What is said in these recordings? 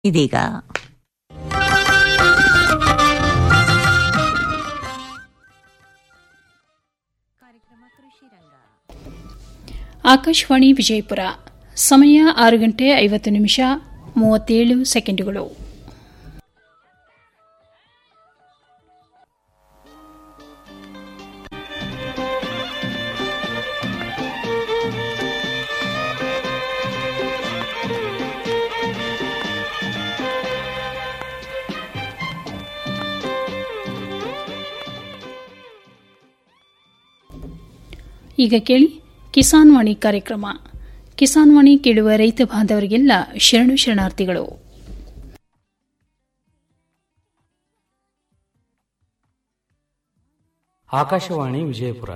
ಇದೀಗ ಆಕಾಶವಾಣಿ ವಿಜಯಪುರ ಸಮಯ ಆರು ಗಂಟೆ ಐವತ್ತು ನಿಮಿಷ ಮೂವತ್ತೇಳು ಸೆಕೆಂಡುಗಳು ಈಗ ಕೇಳಿ ಕಿಸಾನ್ ವಾಣಿ ಕಾರ್ಯಕ್ರಮ ಕಿಸಾನ್ ವಾಣಿ ಕೇಳುವ ರೈತ ಬಾಂಧವರಿಗೆಲ್ಲ ಶರಣು ಶರಣಾರ್ಥಿಗಳು ಆಕಾಶವಾಣಿ ವಿಜಯಪುರ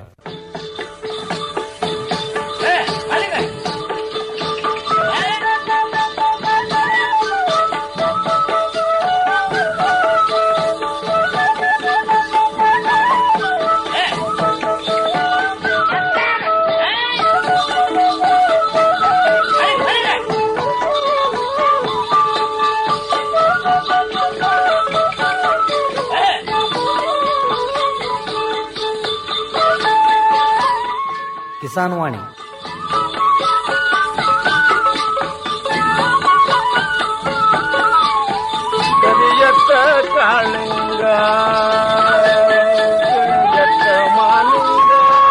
ಕಿಸಾನ್ ವಾಣಿ ಕರಿಯತ್ತ ಕಾಳಿಂಗ ಕರಿಯತ್ತ ಮಾಲಿಂಗ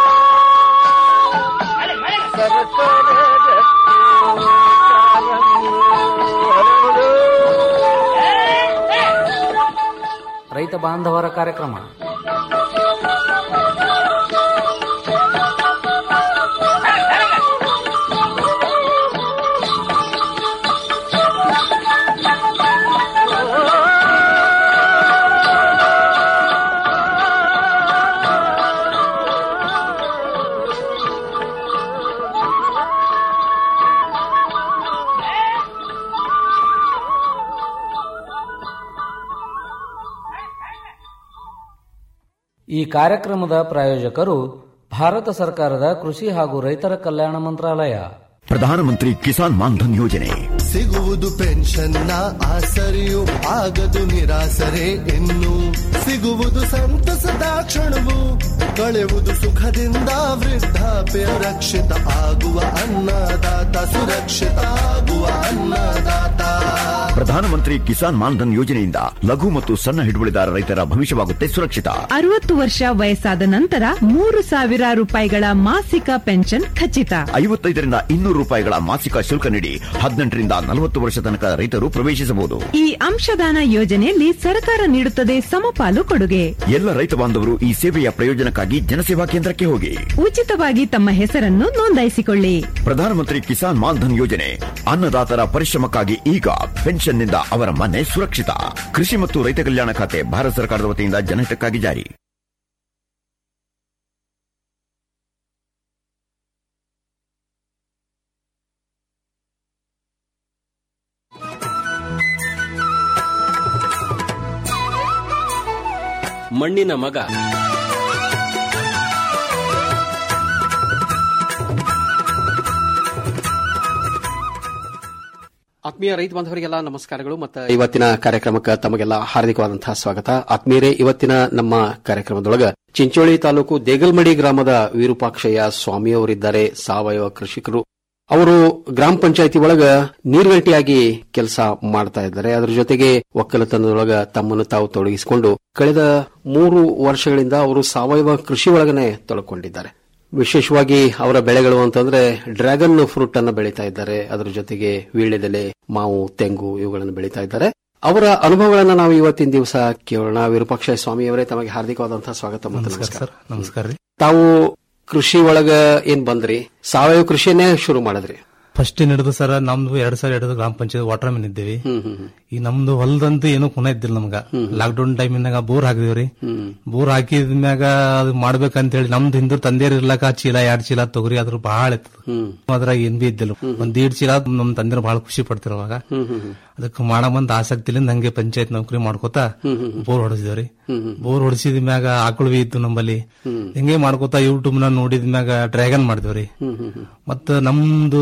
ಸರಸರ ರಕ್ತಿ ಕಾಲಂಗು ಹರಡು. ರೈತ ಬಾಂಧವರ ಕಾರ್ಯಕ್ರಮ ಈ ಕಾರ್ಯಕ್ರಮದ ಪ್ರಾಯೋಜಕರು ಭಾರತ ಸರ್ಕಾರದ ಕೃಷಿ ಹಾಗೂ ರೈತರ ಕಲ್ಯಾಣ ಮಂತ್ರಾಲಯ ಪ್ರಧಾನಮಂತ್ರಿ ಕಿಸಾನ್ ಮಾನ್ಧನ್ ಯೋಜನೆ ಸಿಗುವುದು ಪೆನ್ಷನ್ನ ಆಸರೆಯು ಆಗದು ನಿರಾಸರೆ ಇನ್ನು ಸಿಗುವುದು ಸಂತಸದ ಕ್ಷಣವು ಕಳೆವುದು ಸುಖದಿಂದ ವೃದ್ಧಾಪ್ಯ ರಕ್ಷಿತ ಆಗುವ ಅನ್ನದಾತ ಸುರಕ್ಷಿತ ಆಗುವ ಅನ್ನದಾತ ಪ್ರಧಾನಮಂತ್ರಿ ಕಿಸಾನ್ ಮಾನ್ಧನ್ ಯೋಜನೆಯಿಂದ ಲಘು ಮತ್ತು ಸಣ್ಣ ಹಿಡುವಳಿದಾರ ರೈತರ ಭವಿಷ್ಯವಾಗುತ್ತೆ ಸುರಕ್ಷಿತ ಅರವತ್ತು ವರ್ಷ ವಯಸ್ಸಾದ ನಂತರ ಮೂರು ಸಾವಿರ ರೂಪಾಯಿಗಳ ಮಾಸಿಕ ಪೆನ್ಷನ್ ಖಚಿತ ಐವತ್ತೈದರಿಂದ ಇನ್ನೂರು ರೂಪಾಯಿಗಳ ಮಾಸಿಕ ಶುಲ್ಕ ನೀಡಿ ಹದಿನೆಂಟರಿಂದ ನಲವತ್ತು ವರ್ಷ ತನಕ ರೈತರು ಪ್ರವೇಶಿಸಬಹುದು ಈ ಅಂಶದಾನ ಯೋಜನೆಯಲ್ಲಿ ಸರ್ಕಾರ ನೀಡುತ್ತದೆ ಸಮಪಾಲು ಕೊಡುಗೆ ಎಲ್ಲ ರೈತ ಬಾಂಧವರು ಈ ಸೇವೆಯ ಪ್ರಯೋಜನಕ್ಕಾಗಿ ಜನಸೇವಾ ಕೇಂದ್ರಕ್ಕೆ ಹೋಗಿ ಉಚಿತವಾಗಿ ತಮ್ಮ ಹೆಸರನ್ನು ನೋಂದಾಯಿಸಿಕೊಳ್ಳಿ ಪ್ರಧಾನಮಂತ್ರಿ ಕಿಸಾನ್ ಮಾನ್ಧನ್ ಯೋಜನೆ ಅನ್ನದಾತರ ಪರಿಶ್ರಮಕ್ಕಾಗಿ ಈಗ ಪೆನ್ಷನ್ನಿಂದ ಅವರ ಮನೆ ಸುರಕ್ಷಿತ ಕೃಷಿ ಮತ್ತು ರೈತ ಕಲ್ಯಾಣ ಖಾತೆ ಭಾರತ ಸರ್ಕಾರದ ವತಿಯಿಂದ ಜನಹಿತಕ್ಕಾಗಿ ಜಾರಿ ಮಣ್ಣಿನ ಮಗ ಆತ್ಮೀಯ ರೈತ ಬಾಂಧವರಿಗೆಲ್ಲ ನಮಸ್ಕಾರಗಳು ಮತ್ತು ಇವತ್ತಿನ ಕಾರ್ಯಕ್ರಮಕ್ಕೆ ತಮಗೆಲ್ಲ ಹಾರ್ದಿಕವಾದಂತಹ ಸ್ವಾಗತ ಆತ್ಮೀಯರೇ ಇವತ್ತಿನ ನಮ್ಮ ಕಾರ್ಯಕ್ರಮದೊಳಗ ಚಿಂಚೋಳಿ ತಾಲೂಕು ದೇಗಲ್ಮಡಿ ಗ್ರಾಮದ ವಿರೂಪಾಕ್ಷಯ್ಯ ಸ್ವಾಮಿಯವರಿದ್ದಾರೆ ಸಾವಯವ ಕೃಷಿಕರು ಅವರು ಗ್ರಾಮ ಪಂಚಾಯತಿ ಒಳಗ ನೀರ್ಗಂಟಿಯಾಗಿ ಕೆಲಸ ಮಾಡ್ತಾ ಇದ್ದಾರೆ ಅದರ ಜೊತೆಗೆ ಒಕ್ಕಲತನದೊಳಗ ತಮ್ಮನ್ನು ತಾವು ತೊಡಗಿಸಿಕೊಂಡು ಕಳೆದ ಮೂರು ವರ್ಷಗಳಿಂದ ಅವರು ಸಾವಯವ ಕೃಷಿ ಒಳಗನೆ ತೊಡಕೊಂಡಿದ್ದಾರೆ ವಿಶೇಷವಾಗಿ ಅವರ ಬೆಳೆಗಳು ಅಂತಂದ್ರೆ ಡ್ರ್ಯಾಗನ್ ಫ್ರೂಟ್ ಅನ್ನು ಬೆಳೀತಾ ಇದ್ದಾರೆ ಅದರ ಜೊತೆಗೆ ವೀಳ್ಯದೆಲೆ ಮಾವು ತೆಂಗು ಇವುಗಳನ್ನು ಬೆಳೀತಾ ಇದ್ದಾರೆ ಅವರ ಅನುಭವಗಳನ್ನ ನಾವು ಇವತ್ತಿನ ದಿವಸ ಕೇಳೋಣ ವಿರೂಪಾಕ್ಷ ಸ್ವಾಮಿಯವರೇ ತಮಗೆ ಹಾರ್ದಿಕವಾದಂತಹ ಸ್ವಾಗತ ಮತ್ತು ನಮಸ್ಕಾರ ನಮಸ್ಕಾರ ರೀ ತಾವು ಕೃಷಿ ಒಳಗ ಏನ್ ಬಂದ್ರಿ ಸಾವಯವ ಕೃಷಿಯನ್ನೇ ಶುರು ಮಾಡಿದ್ರಿ ಫಸ್ಟ್ ಏನ್ ಹಿಡಿದು ಸರ್ ನಮ್ದು ಎರಡ್ ಸಾವಿರ ಹಿಡಿದು ಗ್ರಾಮ ಪಂಚಾಯತ್ ವಾಟರ್ ಮ್ಯಾನ್ ಇದ್ದೇವಿ ಹ್ಮ್ ಹ್ಮ್ ಹ್ಮ್. ಈ ನಮ್ದು ಹೊಲದಂತೂ ಏನು ಕುನ ಇದ್ದಿಲ್ಲ ನಮ್ಗ ಲಾಕ್ ಡೌನ್ ಟೈಮಿನಾಗ ಬೋರ್ ಹಾಕಿದ್ವಿ ಬೋರ್ ಹಾಕಿದ್ಮ್ಯಾಗ ಅದು ಮಾಡ್ಬೇಕಂತ ಹೇಳಿ ನಮ್ದು ಹಿಂದೂ ತಂದೆಯರ್ ಇರ್ಲಕ ಚೀಲ ಎರಡ್ ಚೀಲ ತೊಗರಿ ಅದ್ರ ಬಹಳ ಇತ್ತು ಅದ್ರಾಗ ಏನ್ ಬಿ ಇದ್ದಿಲ್ಲ ಒಂದ್ ದೀಡ್ ಚೀಲ ನಮ್ ತಂದೆರು ಬಹಳ ಖುಷಿ ಪಡ್ತಿರ ಅವಾಗ ಅದಕ್ಕೆ ಮಾಡಮಂತ ಆಸಕ್ತಿಲಿಂದ ಹಂಗೆ ಪಂಚಾಯತ್ ನೌಕರಿ ಮಾಡ್ಕೋತ ಬೋರ್ ಹೊಡೆಸಿದೇವ್ರಿ ಬೋರ್ ಹೊಡೆಸಿದ ಮ್ಯಾಗ ಆಕಳು ಬಿ ಇತ್ತು ನಮ್ಮಲ್ಲಿ ಹಿಂಗೆ ಮಾಡ್ಕೋತ ಯೂಟ್ಯೂಬ್ ನ ನೋಡಿದ ಮ್ಯಾಗ ಡ್ರ್ಯಾಗನ್ ಮಾಡಿದೇವ್ರಿ ಮತ್ತ ನಮ್ದು ದೇಗ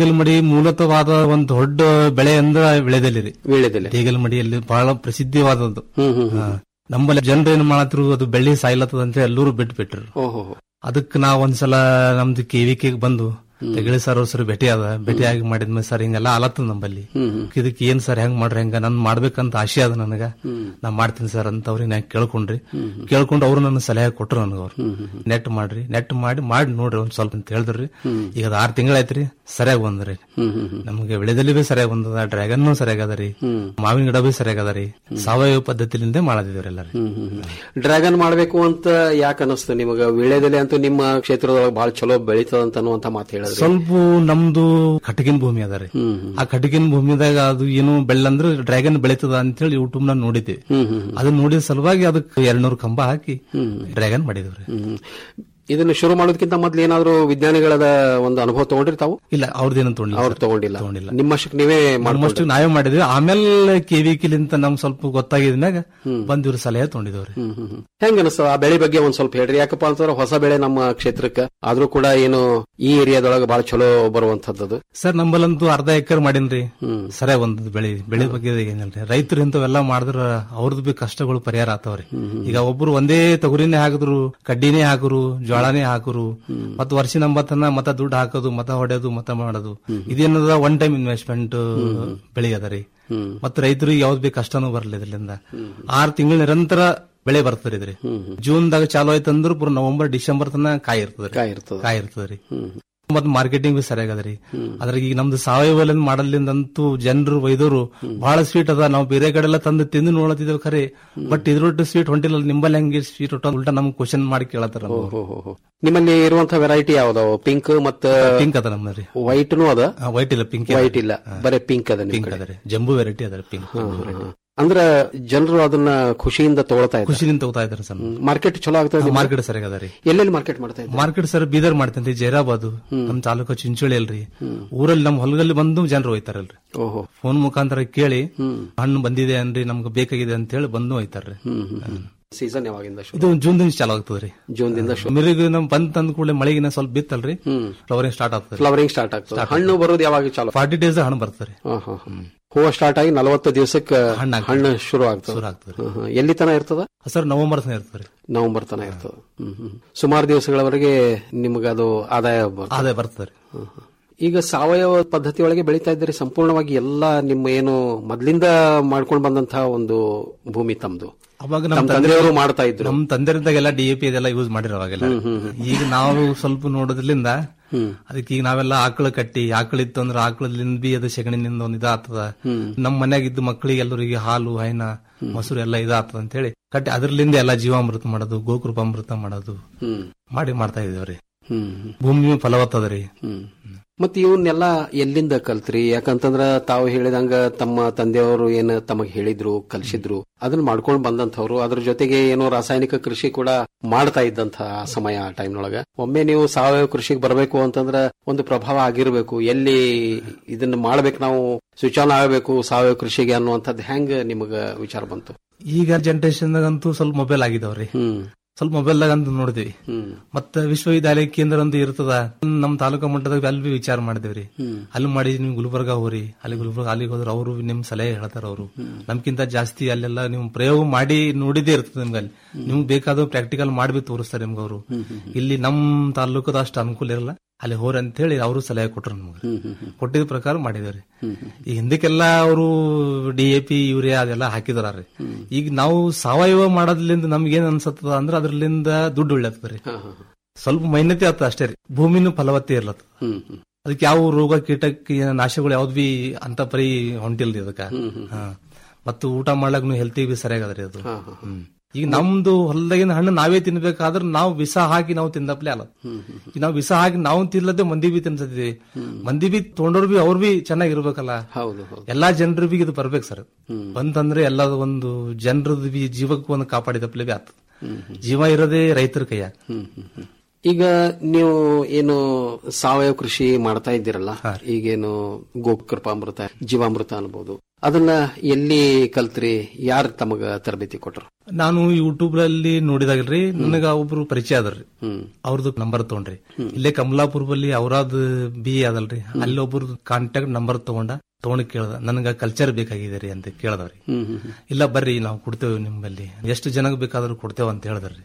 ದೇಗಲ್ಮಡಿ ಮೂಲತವಾದ ಒಂದು ದೊಡ್ಡ ಬೆಳೆ ಅಂದ್ರೆ ಬೆಳೆದಲ್ಲಿ ರೀ ವೀಳ್ಯದೆಲೆ ದೇಗಲ್ಮಡಿಯಲ್ಲಿ ಬಹಳ ಪ್ರಸಿದ್ಧವಾದದ್ದು ಹ್ಮ್ ಹ್ಮ್ ಹಾ. ನಮ್ಮಲ್ಲಿ ಜನರು ಏನ್ ಮಾಡತ್ರು ಅದು ಬೆಳ್ಳಿ ಸಾಯ್ಲತ್ತದ ಅಂತ ಎಲ್ಲರೂ ಬಿಟ್ಟು ಬಿಟ್ರು ಓಹೋ ಅದಕ್ಕೆ ನಾವ್ ಒಂದ್ಸಲ ನಮ್ದು ಕೆವಿಕೆ ಬಂದು ತೆಗಳಿ ಸರ್ ಅವ್ರ ಸರ್ ಭೇಟಿ ಅದ ಭೇಟಿಯಾಗಿ ಮಾಡಿದ್ಮೇಲೆ ಸರ್ ಹಿಂಗೆಲ್ಲ ಆಲತ್ತದ ನಂಬಲ್ಲಿ ಇದಕ್ಕೆ ಏನ್ ಸರ್ ಹೆಂಗ್ ಮಾಡ್ರಿ ಹೆಂಗ ನನ್ ಮಾಡ್ಬೇಕಂತ ಆಸೆ ಅದ ನನಗ ನಾ ಮಾಡ್ತೀನಿ ಸರ್ ಅಂತ ಅವ್ರಿಗೆ ನಾ ಕೇಳ್ಕೊಂಡ್ರಿ ಕೇಳ್ಕೊಂಡು ಅವ್ರು ನನ್ನ ಸಲಹೆ ಕೊಟ್ರು ನನಗ ಅವ್ರು ನೆಟ್ ಮಾಡ್ರಿ ನೆಟ್ ಮಾಡಿ ಮಾಡಿ ನೋಡ್ರಿ ಒಂದ್ ಸ್ವಲ್ಪ ಅಂತ ಹೇಳಿದ್ರಿ ಈಗ ಅದ್ ಆರ್ ತಿಂಗಳಾಯ್ತ್ರಿ ಸರಿಯಾಗಿ ಬಂದ್ರಿ ನಮ್ಗೆ ಬೆಳೆದಲ್ಲಿ ಬಿ ಸರಿಯಾಗಿ ಬಂದದ ಡ್ರ್ಯಾಗನ್ ಸರಿಯಾಗಿ ಅದ ರೀ ಮಾವಿನ ಗಿಡ ಬಿ ಸರಿಯಾಗಿ ಅದ ರೀ ಸಾವಯವ ಪದ್ಧತಿಲಿಂದ ಮಾಡದಿದ್ರಿ ಎಲ್ಲಾರಿ ಡ್ರ್ಯಾಗನ್ ಮಾಡ್ಬೇಕು ಅಂತ ಯಾಕೆ ಅನಿಸ್ತು ನಿಮಗ ವೀಳ್ಯದೆಲೆ ಅಂತೂ ನಿಮ್ಮ ಕ್ಷೇತ್ರದೊಳಗೆ ಬಹಳ ಚಲೋ ಬೆಳೀತದ ಅಂತ ಅನ್ನುವಂತ ಮಾತು ಹೇಳಿದ್ರಿ ಸ್ವಲ್ಪ ನಮ್ದು ಕಟಗಿನ ಭೂಮಿ ಅದ ರೀ ಆ ಕಟಗಿನ ಭೂಮಿದಾಗ ಅದು ಏನು ಬೆಳ್ಳಂದ್ರೆ ಡ್ರ್ಯಾಗನ್ ಬೆಳೀತದ ಅಂತೇಳಿ ಯೂಟ್ಯೂಬ್ ನ ನೋಡಿದ್ದೆ ಅದನ್ನ ನೋಡಿದ ಸಲುವಾಗಿ ಅದಕ್ಕೆ ಎರಡ್ನೂರು ಕಂಬ ಹಾಕಿ ಡ್ರ್ಯಾಗನ್ ಮಾಡಿದ್ವಿ ಹ್ಮ್. ಇದನ್ನ ಶುರು ಮಾಡೋದಕ್ಕಿಂತ ಮೊದ್ಲು ಏನಾದ್ರು ವಿಜ್ಞಾನಿಗಳದ ಒಂದು ಅನುಭವ ತಗೊಂಡ್ರಿ ತಾವು ಇಲ್ಲ ಅವ್ರದ್ದೇನು ತೊಗೊಂಡಿಲ್ಲ ಅವ್ರು ತಗೊಂಡಿಲ್ಲ ತಗೊಂಡಿಲ್ಲ. ನಿಮ್ಮಷ್ಟಕ್ಕೆ ನೀವೇ ಮಾಡ್ಕೊಂಡು ನಮ್ಮಷ್ಟು ನಾವೇ ಮಾಡಿದ್ವಿ ಆಮೇಲೆ ಕೆವಿಕಿಲಿಂತ ನಮ್ ಸ್ವಲ್ಪ ಗೊತ್ತಾಗಿದ್ಮ್ಯಾಗ ಬಂದ್ ಇವ್ರ ಸಲಹೆ ತೊಗೊಂಡಿದವ್ರಿ ಹೆಂಗ ಅನಿಸ್ತದ ಆ ಬೆಳೆ ಬಗ್ಗೆ ಒಂದ್ ಸ್ವಲ್ಪ ಹೇಳ್ರಿ ಯಾಕಪ್ಪ ಅಂತಂದ್ರೆ ಹೊಸ ಬೆಳೆ ನಮ್ಮ ಕ್ಷೇತ್ರಕ್ಕೆ ಆದ್ರೂ ಕೂಡ ಏನು ಈ ಏರಿಯಾದೊಳಗೆ ಬಹಳ ಚಲೋ ಬರುವಂತದ್ದು ಸರ್ ನಂಬಲ್ಲಂತೂ ಅರ್ಧ ಎಕರ್ ಮಾಡೀನ್ರಿ ಸರಿಯಾಗಿ ಒಂದ್ ಬೆಳಿ ಬೆಳೆ ಬಗ್ಗೆ ಏನಿಲ್ರಿ ರೈತರು ಇಂಥವೆಲ್ಲ ಮಾಡಿದ್ರ ಅವ್ರದ್ದು ಬಿ ಕಷ್ಟಗಳು ಪರಿಹಾರ ಆತಾವ್ರಿ ಈಗ ಒಬ್ರು ಒಂದೇ ತೊಗರಿನೇ ಹಾಕಿದ್ರು ಕಡ್ಡಿನೇ ಹಾಕರು ಜೋಳನೇ ಹಾಕರು ಮತ್ತ ವರ್ಷ ನಂಬತ್ತನ ಮತ್ತ ದುಡ್ಡು ಹಾಕೋದು ಮತ ಹೊಡೆಯೋದು ಮತ ಮಾಡೋದು ಇದೇನದ ಒನ್ ಟೈಮ್ ಇನ್ವೆಸ್ಟ್ಮೆಂಟ್ ಬೆಳೆ ಅದ ರೀ ಮತ್ತ ರೈತರಿಗೆ ಯಾವ್ದು ಬಿ ಕಷ್ಟನೂ ಬರಲ್ಲ ಇದರಿಂದ ಆರ್ ತಿಂಗಳು ನಿರಂತರ ಬೆಳೆ ಬರ್ತದ್ರಿ ಇದ್ರಿ ಜೂನ್ದಾಗ ಚಾಲು ಆಯ್ತು ಅಂದ್ರ ಪೂರ ನವೆಂಬರ್ ಡಿಸೆಂಬರ್ ತನ ಕಾಯಿ ಇರ್ತದ್ರಿ ಕಾಯಿ ಇರ್ತದ ಕಾಯಿ ಇರ್ತದ್ರಿ ಮತ್ ಮಾರ್ಕೆಟಿಂಗ್ ಬಿ ಸರಿಯಾಗದ್ರಿ ಅದ್ರಾಗ ಈಗ ನಮ್ದು ಸಾವಯವ ಮಾಡಲಿಂದಂತೂ ಜನರು ಒಯ್ದೋರು ಬಹಳ ಸ್ವೀಟ್ ಅದ ನಾವು ಬೇರೆ ಕಡೆ ಎಲ್ಲ ತಂದು ತಿಂದು ನೋಡತ್ತಿದ್ದೇವೆ ಖರೆ ಬಟ್ ಇದ್ರೊಟ್ಟು ಸ್ವೀಟ್ ಹೊಂಟಿಲ್ಲ ನಿಂಬಲ್ಲಿ ಹೆಂಗೆ ಸ್ವೀಟ್ ಹೊಟ್ಟ ಉಲ್ಟಾ ನಮ್ಗೆ ಕ್ವಶನ್ ಮಾಡಿ ಕೇಳತ್ತಾರ ನಿಮ್ಮಲ್ಲಿ ಇರುವಂತಹ ವೆರೈಟಿ ಯಾವ್ದಾವ ಪಿಂಕ್ ಮತ್ತ ಪಿಂಕ್ ಅದ ನಮ್ಮದ್ರಿ ವೈಟ್ನು ಅದ ವೈಟ್ ಇಲ್ಲ ಪಿಂಕ್ ವೈಟ್ ಇಲ್ಲ ಬರೀ ಪಿಂಕ್ ಅದ ನಿಮ್ ಪಿಂಕ್ ಕಡೆ. ಅದ ರೀ ಜಂಬು ವೆರೈಟಿ ಅದ ಪಿಂಕ್ ಅಂದ್ರ ಜನರು ಅದನ್ನ ಖುಷಿಯಿಂದ ತಗೊಳ್ತಾ ಇದ್ದಾರೆ ಖುಷಿದಿಂದ ತಗೋತಾ ಇದಾರೆ ಸರ್ ಮಾರ್ಕೆಟ್ ಚಲೋ ಆಗ್ತದೆ ಮಾರ್ಕೆಟ್ ಸರಿಯಾಗದ ರೀ ಎಲ್ಲೆಲ್ಲಿ ಮಾರ್ಕೆಟ್ ಮಾಡ್ತಾ ಇದ್ದಾರೆ ಮಾರ್ಕೆಟ್ ಸರ್ ಬೀದರ್ ಮಾಡ್ತೇನ್ರಿ ಜೈರಾಬಾದ್ ನಮ್ ತಾಲೂಕು ಚಿಂಚೋಳಿ ಅಲ್ರಿ ಊರಲ್ಲಿ ನಮ್ ಹೊಲದಲ್ಲಿ ಬಂದು ಜನರು ಹೋಯ್ತಾರಲ್ರಿ ಓಹೋ ಫೋನ್ ಮುಖಾಂತರ ಕೇಳಿ ಹಣ್ಣು ಬಂದಿದೆ ಅನ್ರಿ ನಮ್ಗೆ ಬೇಕಾಗಿದೆ ಅಂತ ಹೇಳಿ ಬಂದು ಹೋಯ್ತಾರ್ರಿ ಸೀಸನ್ ಯಾವಾಗಿಂದ ಶುರು ಇದು ಜೂನ್ ದಿಂದ ಚಾಲು ಆಗ್ತದ್ರಿ ಜೂನ್ ದಿಂದ ಶುರು ಮಿರಿಗ ನಮ್ ಬಂದ್ ತಂದ ಕೂಡಲೇ ಮಳೆಗಿನ ಸ್ವಲ್ಪ ಬಿತ್ತಲ್ರಿ ಫ್ಲವರಿಂಗ್ ಸ್ಟಾರ್ಟ್ ಆಗ್ತದೆ ಫ್ಲವರಿಂಗ್ ಸ್ಟಾರ್ಟ್ ಆಗ್ತದೆ ಹಣ್ಣು ಬರೋದು ಯಾವಾಗ ಚಾಲು ಫಾರ್ಟಿ ಡೇಸ್ ಹಣ್ಣು ಬರ್ತದೆ ಹಾ, ಹಾ, ಹಾ. ಹೂವು ಸ್ಟಾರ್ಟ್ ಆಗಿ ನಲವತ್ತು ದಿವಸಕ್ಕೆ ಹಣ್ಣ್ ಆಗ್ತದೆ. ಹಣ್ಣು ಶುರು ಆಗ್ತದೆ ಶುರು ಆಗ್ತದೆ ಹಾ, ಹಾ. ಎಲ್ಲಿ ತನ ಇರ್ತದ ಸರ್ ನವೆಂಬರ್ ತನಕ ಇರ್ತದೆ ನವೆಂಬರ್ ತನ ಇರ್ತದ ಹ್ಮ್, ಹ್ಮ್. ಸುಮಾರು ದಿವಸಗಳವರೆಗೆ ನಿಮ್ಗೆ ಅದು ಆದಾಯ ಬರ್ತದೆ ಅದೇ ಬರ್ತದೆ ಹಾ, ಹಾ. ಈಗ ಸಾವಯವ ಪದ್ಧತಿ ಒಳಗೆ ಬೆಳೀತಾ ಇದ್ದೀರಿ ಸಂಪೂರ್ಣವಾಗಿ ಎಲ್ಲ ನಿಮ್ಮ ಏನು ಮೊದ್ಲಿಂದ ಮಾಡ್ಕೊಂಡು ಬಂದಂತಹ ಒಂದು ಭೂಮಿ ತಮ್ದು ಅವಾಗ ನಮ್ಮ ನಮ್ ತಂದೆಯವರು ಮಾಡ್ತಾ ಇದ್ರು ನಮ್ ತಂದೆರಿಂದಾಗೆಲ್ಲ ಡಿ ಎ ಪಿ ಅದೆಲ್ಲ ಯೂಸ್ ಮಾಡಿರೋ ಅವಾಗೆಲ್ಲ ಈಗ ನಾವು ಸ್ವಲ್ಪ ನೋಡೋದ್ರಿಂದ ಅದಕ್ಕೆ ಈಗ ನಾವೆಲ್ಲ ಆಕಳ ಕಟ್ಟಿ ಆಕಳ ಇತ್ತು ಅಂದ್ರೆ ಆಕಳದಿಂದ ಬಿ ಅದು ಸೆಗಣಿನಿಂದ ಒಂದ್ ಇದಾಗ್ತದ ನಮ್ ಮನ್ಯಾಗ ಇದ್ದು ಮಕ್ಕಳಿಗೆ ಎಲ್ಲರಿಗೆ ಹಾಲು ಹೈನ ಮೊಸರು ಎಲ್ಲ ಇದಾಗ್ತದ ಅಂತ ಹೇಳಿ ಕಟ್ಟಿ ಅದ್ರಲಿಂದ ಎಲ್ಲ ಜೀವಾಮೃತ ಮಾಡೋದು ಗೋಕೃಪಾಮೃತ ಮಾಡೋದು ಹ್ಮ್ ಮಾಡಿ ಮಾಡ್ತಾ ಇದೇವ್ರಿ ಹ್ಮ್ ಭೂಮಿ ಫಲವತ್ತದ್ರಿ ಹ್ಮ್ ಮತ್ ಇವನ್ನೆಲ್ಲ ಎಲ್ಲಿಂದ ಕಲ್ತ್ರಿ ಯಾಕಂತಂದ್ರ ತಾವು ಹೇಳಿದಂಗ ತಮ್ಮ ತಂದೆಯವರು ಏನ್ ತಮಗ್ ಹೇಳಿದ್ರು ಕಲ್ಸಿದ್ರು ಅದನ್ನ ಮಾಡ್ಕೊಂಡ್ ಬಂದಂತವ್ರು ಅದ್ರ ಜೊತೆಗೆ ಏನೋ ರಾಸಾಯನಿಕ ಕೃಷಿ ಕೂಡ ಮಾಡ್ತಾ ಇದ್ದಂತ ಸಮಯ ಆ ಟೈಮ್ನೊಳಗ ಒಮ್ಮೆ ನೀವು ಸಾವಯವ ಕೃಷಿಗೆ ಬರಬೇಕು ಅಂತಂದ್ರ ಒಂದು ಪ್ರಭಾವ ಆಗಿರ್ಬೇಕು ಎಲ್ಲಿ ಇದನ್ನ ಮಾಡ್ಬೇಕು ನಾವು ಸ್ವಿಚ್ ಆನ್ ಆಗಬೇಕು ಸಾವಯವ ಕೃಷಿಗೆ ಅನ್ನುವಂಥದ್ದು ಹೆಂಗ್ ನಿಮಗ ವಿಚಾರ ಬಂತು ಈಗ ಜನರೇಷನ್ ಅಂತೂ ಸ್ವಲ್ಪ ಮೊಬೈಲ್ ಆಗಿದಾವ್ರಿ ಹ್ಮ್ ಸ್ವಲ್ಪ ಮೊಬೈಲ್ದಾಗ ಅಂತ ನೋಡಿದ್ವಿ ಹ್ಮ್ ಮತ್ತ ವಿಶ್ವವಿದ್ಯಾಲಯ ಕೇಂದ್ರ ಅಂತ ಇರ್ತದ ನಮ್ ತಾಲೂಕಾ ಮಟ್ಟದಾಗ ಅಲ್ಲಿ ಬಿ ವಿಚಾರ ಮಾಡಿದೇವ್ರಿ ಅಲ್ಲಿ ಮಾಡಿ ನಿಮ್ ಗುಲ್ಬರ್ಗ ಹೋರಿ ಅಲ್ಲಿ ಗುಲ್ಬರ್ಗ ಅಲ್ಲಿಗೆ ಹೋದ್ರ ಅವರು ನಿಮ್ ಸಲಹೆ ಹೇಳ್ತಾರ ಅವರು ನಮ್ಕಿಂತ ಜಾಸ್ತಿ ಅಲ್ಲೆಲ್ಲ ನೀವು ಪ್ರಯೋಗ ಮಾಡಿ ನೋಡಿದೇ ಇರ್ತದೆ ನಿಮ್ಗೆ ಅಲ್ಲಿ ನಿಮ್ಗೆ ಬೇಕಾದ ಪ್ರಾಕ್ಟಿಕಲ್ ಮಾಡಿ ತೋರಿಸ್ತಾರೆ ನಿಮ್ಗೆ ಅವರು ಇಲ್ಲಿ ನಮ್ ತಾಲೂಕದ ಅಷ್ಟು ಅನುಕೂಲ ಇರಲ್ಲ ಅಲ್ಲಿ ಹೋರಿ ಅಂತ ಹೇಳಿ ಅವರು ಸಲಹೆ ಕೊಟ್ರು ನಮ್ಗೆ ಕೊಟ್ಟಿದ ಪ್ರಕಾರ ಮಾಡಿದೇವ್ರಿ ಈಗ ಹಿಂದಕ್ಕೆಲ್ಲ ಅವರು ಡಿ ಎ ಪಿ ಯೂರಿಯಾ ಅದೆಲ್ಲ ಹಾಕಿದಾರ್ರಿ ಈಗ ನಾವು ಸಾವಯವ ಮಾಡೋದ್ರಿಂದ ನಮ್ಗೆ ಏನ್ ಅನ್ಸತ್ತದ ಅಂದ್ರೆ ಅದ್ರಲಿಂದ ದುಡ್ಡು ಒಳ್ಳೆತದ್ರಿ ಸ್ವಲ್ಪ ಮೈನತೆ ಆತ ಅಷ್ಟೇ ರೀ ಭೂಮಿನೂ ಫಲವತ್ತೆ ಇರ್ಲತ್ತ ಹ್ಮ್ ಹ್ಮ್ ಅದಕ್ಕೆ ಯಾವ ರೋಗ ಕೀಟಕ್ಕೆ ನಾಶಗಳು ಯಾವ್ದು ಬಿ ಅಂತ ಪರಿ ಹೊಂಟಿಲ್ರಿ ಅದಕ್ಕ ಹಾ. ಮತ್ತು ಊಟ ಮಾಡ್ಲಾಕ ಹೆಲ್ತಿ ಬಿ ಸರಿಯಾಗದ್ರಿ ಅದು ಹಾ, ಹಾ. ಹ್ಮ್. ಈಗ ನಮ್ದು ಹೊಲದಾಗಿನ ಹಣ್ಣು ನಾವೇ ತಿನ್ಬೇಕಾದ್ರೆ ನಾವು ವಿಷ ಹಾಕಿ ನಾವು ತಿಂದಪ್ಲೆ ಅಲ್ಲ ಈಗ ನಾವು ವಿಷ ಹಾಕಿ ನಾವು ತಿನ್ಲದೆ ಮಂದಿ ಬಿ ತಿನ್ಸತಿದ್ವಿ ಮಂದಿ ಬಿ ತೊಗೊಂಡವ್ರು ಬಿ ಅವ್ರು ಬಿ ಚೆನ್ನಾಗಿರ್ಬೇಕಲ್ಲ ಹೌದು ಹೌದು ಎಲ್ಲಾ ಜನರು ಬಿ ಇದು ಬರ್ಬೇಕು ಸರ್ ಬಂತಂದ್ರೆ ಎಲ್ಲ ಒಂದು ಜನರದ್ದು ಬಿ ಜೀವಕ್ಕೆ ಒಂದು ಕಾಪಾಡಿದಪ್ಲೆ ಬಿ ಆಗ್ತದೆ ಜೀವ ಇರೋದೇ ರೈತರ ಕೈಯಾಗ ಈಗ ನೀವು ಏನು ಸಾವಯವ ಕೃಷಿ ಮಾಡ್ತಾ ಇದ್ದೀರಲ್ಲ ಈಗೇನು ಗೋಕೃಪಾಮೃತ ಜೀವಾಮೃತ ಅನ್ಬೋದು ಅದನ್ನ ಎಲ್ಲಿ ಕಲ್ತ್ರಿ ಯಾರು ತಮಗ ತರಬೇತಿ ಕೊಟ್ರು ನಾನು ಯೂಟ್ಯೂಬ್ ಅಲ್ಲಿ ನೋಡಿದಾಗಲ್ರಿ ನನಗ ಒಬ್ರು ಪರಿಚಯ ಅದಲ್ರಿ ಅವ್ರದ್ದು ನಂಬರ್ ತಗೊಂಡ್ರಿ ಇಲ್ಲೇ ಕಮಲಾಪುರ ಬಲ್ಲಿ ಅವ್ರಾದ್ ಬಿ ಅದಲ್ರಿ ಅಲ್ಲಿ ಒಬ್ರದ್ದು ಕಾಂಟ್ಯಾಕ್ಟ್ ನಂಬರ್ ತಗೊಂಡ ತಗೊಂಡ್ ಕೇಳ್ದ ನನಗ ಕಲ್ಚರ್ ಬೇಕಾಗಿದೆ ರೀ ಅಂತ ಕೇಳ್ದವ್ರಿ ಇಲ್ಲ ಬರ್ರಿ ನಾವು ಕೊಡ್ತೇವೆ ನಿಮ್ಮಲ್ಲಿ ಎಷ್ಟು ಜನಕ್ಕೆ ಬೇಕಾದ್ರೂ ಕೊಡ್ತೇವೆ ಅಂತ ಹೇಳಿದ್ರಿ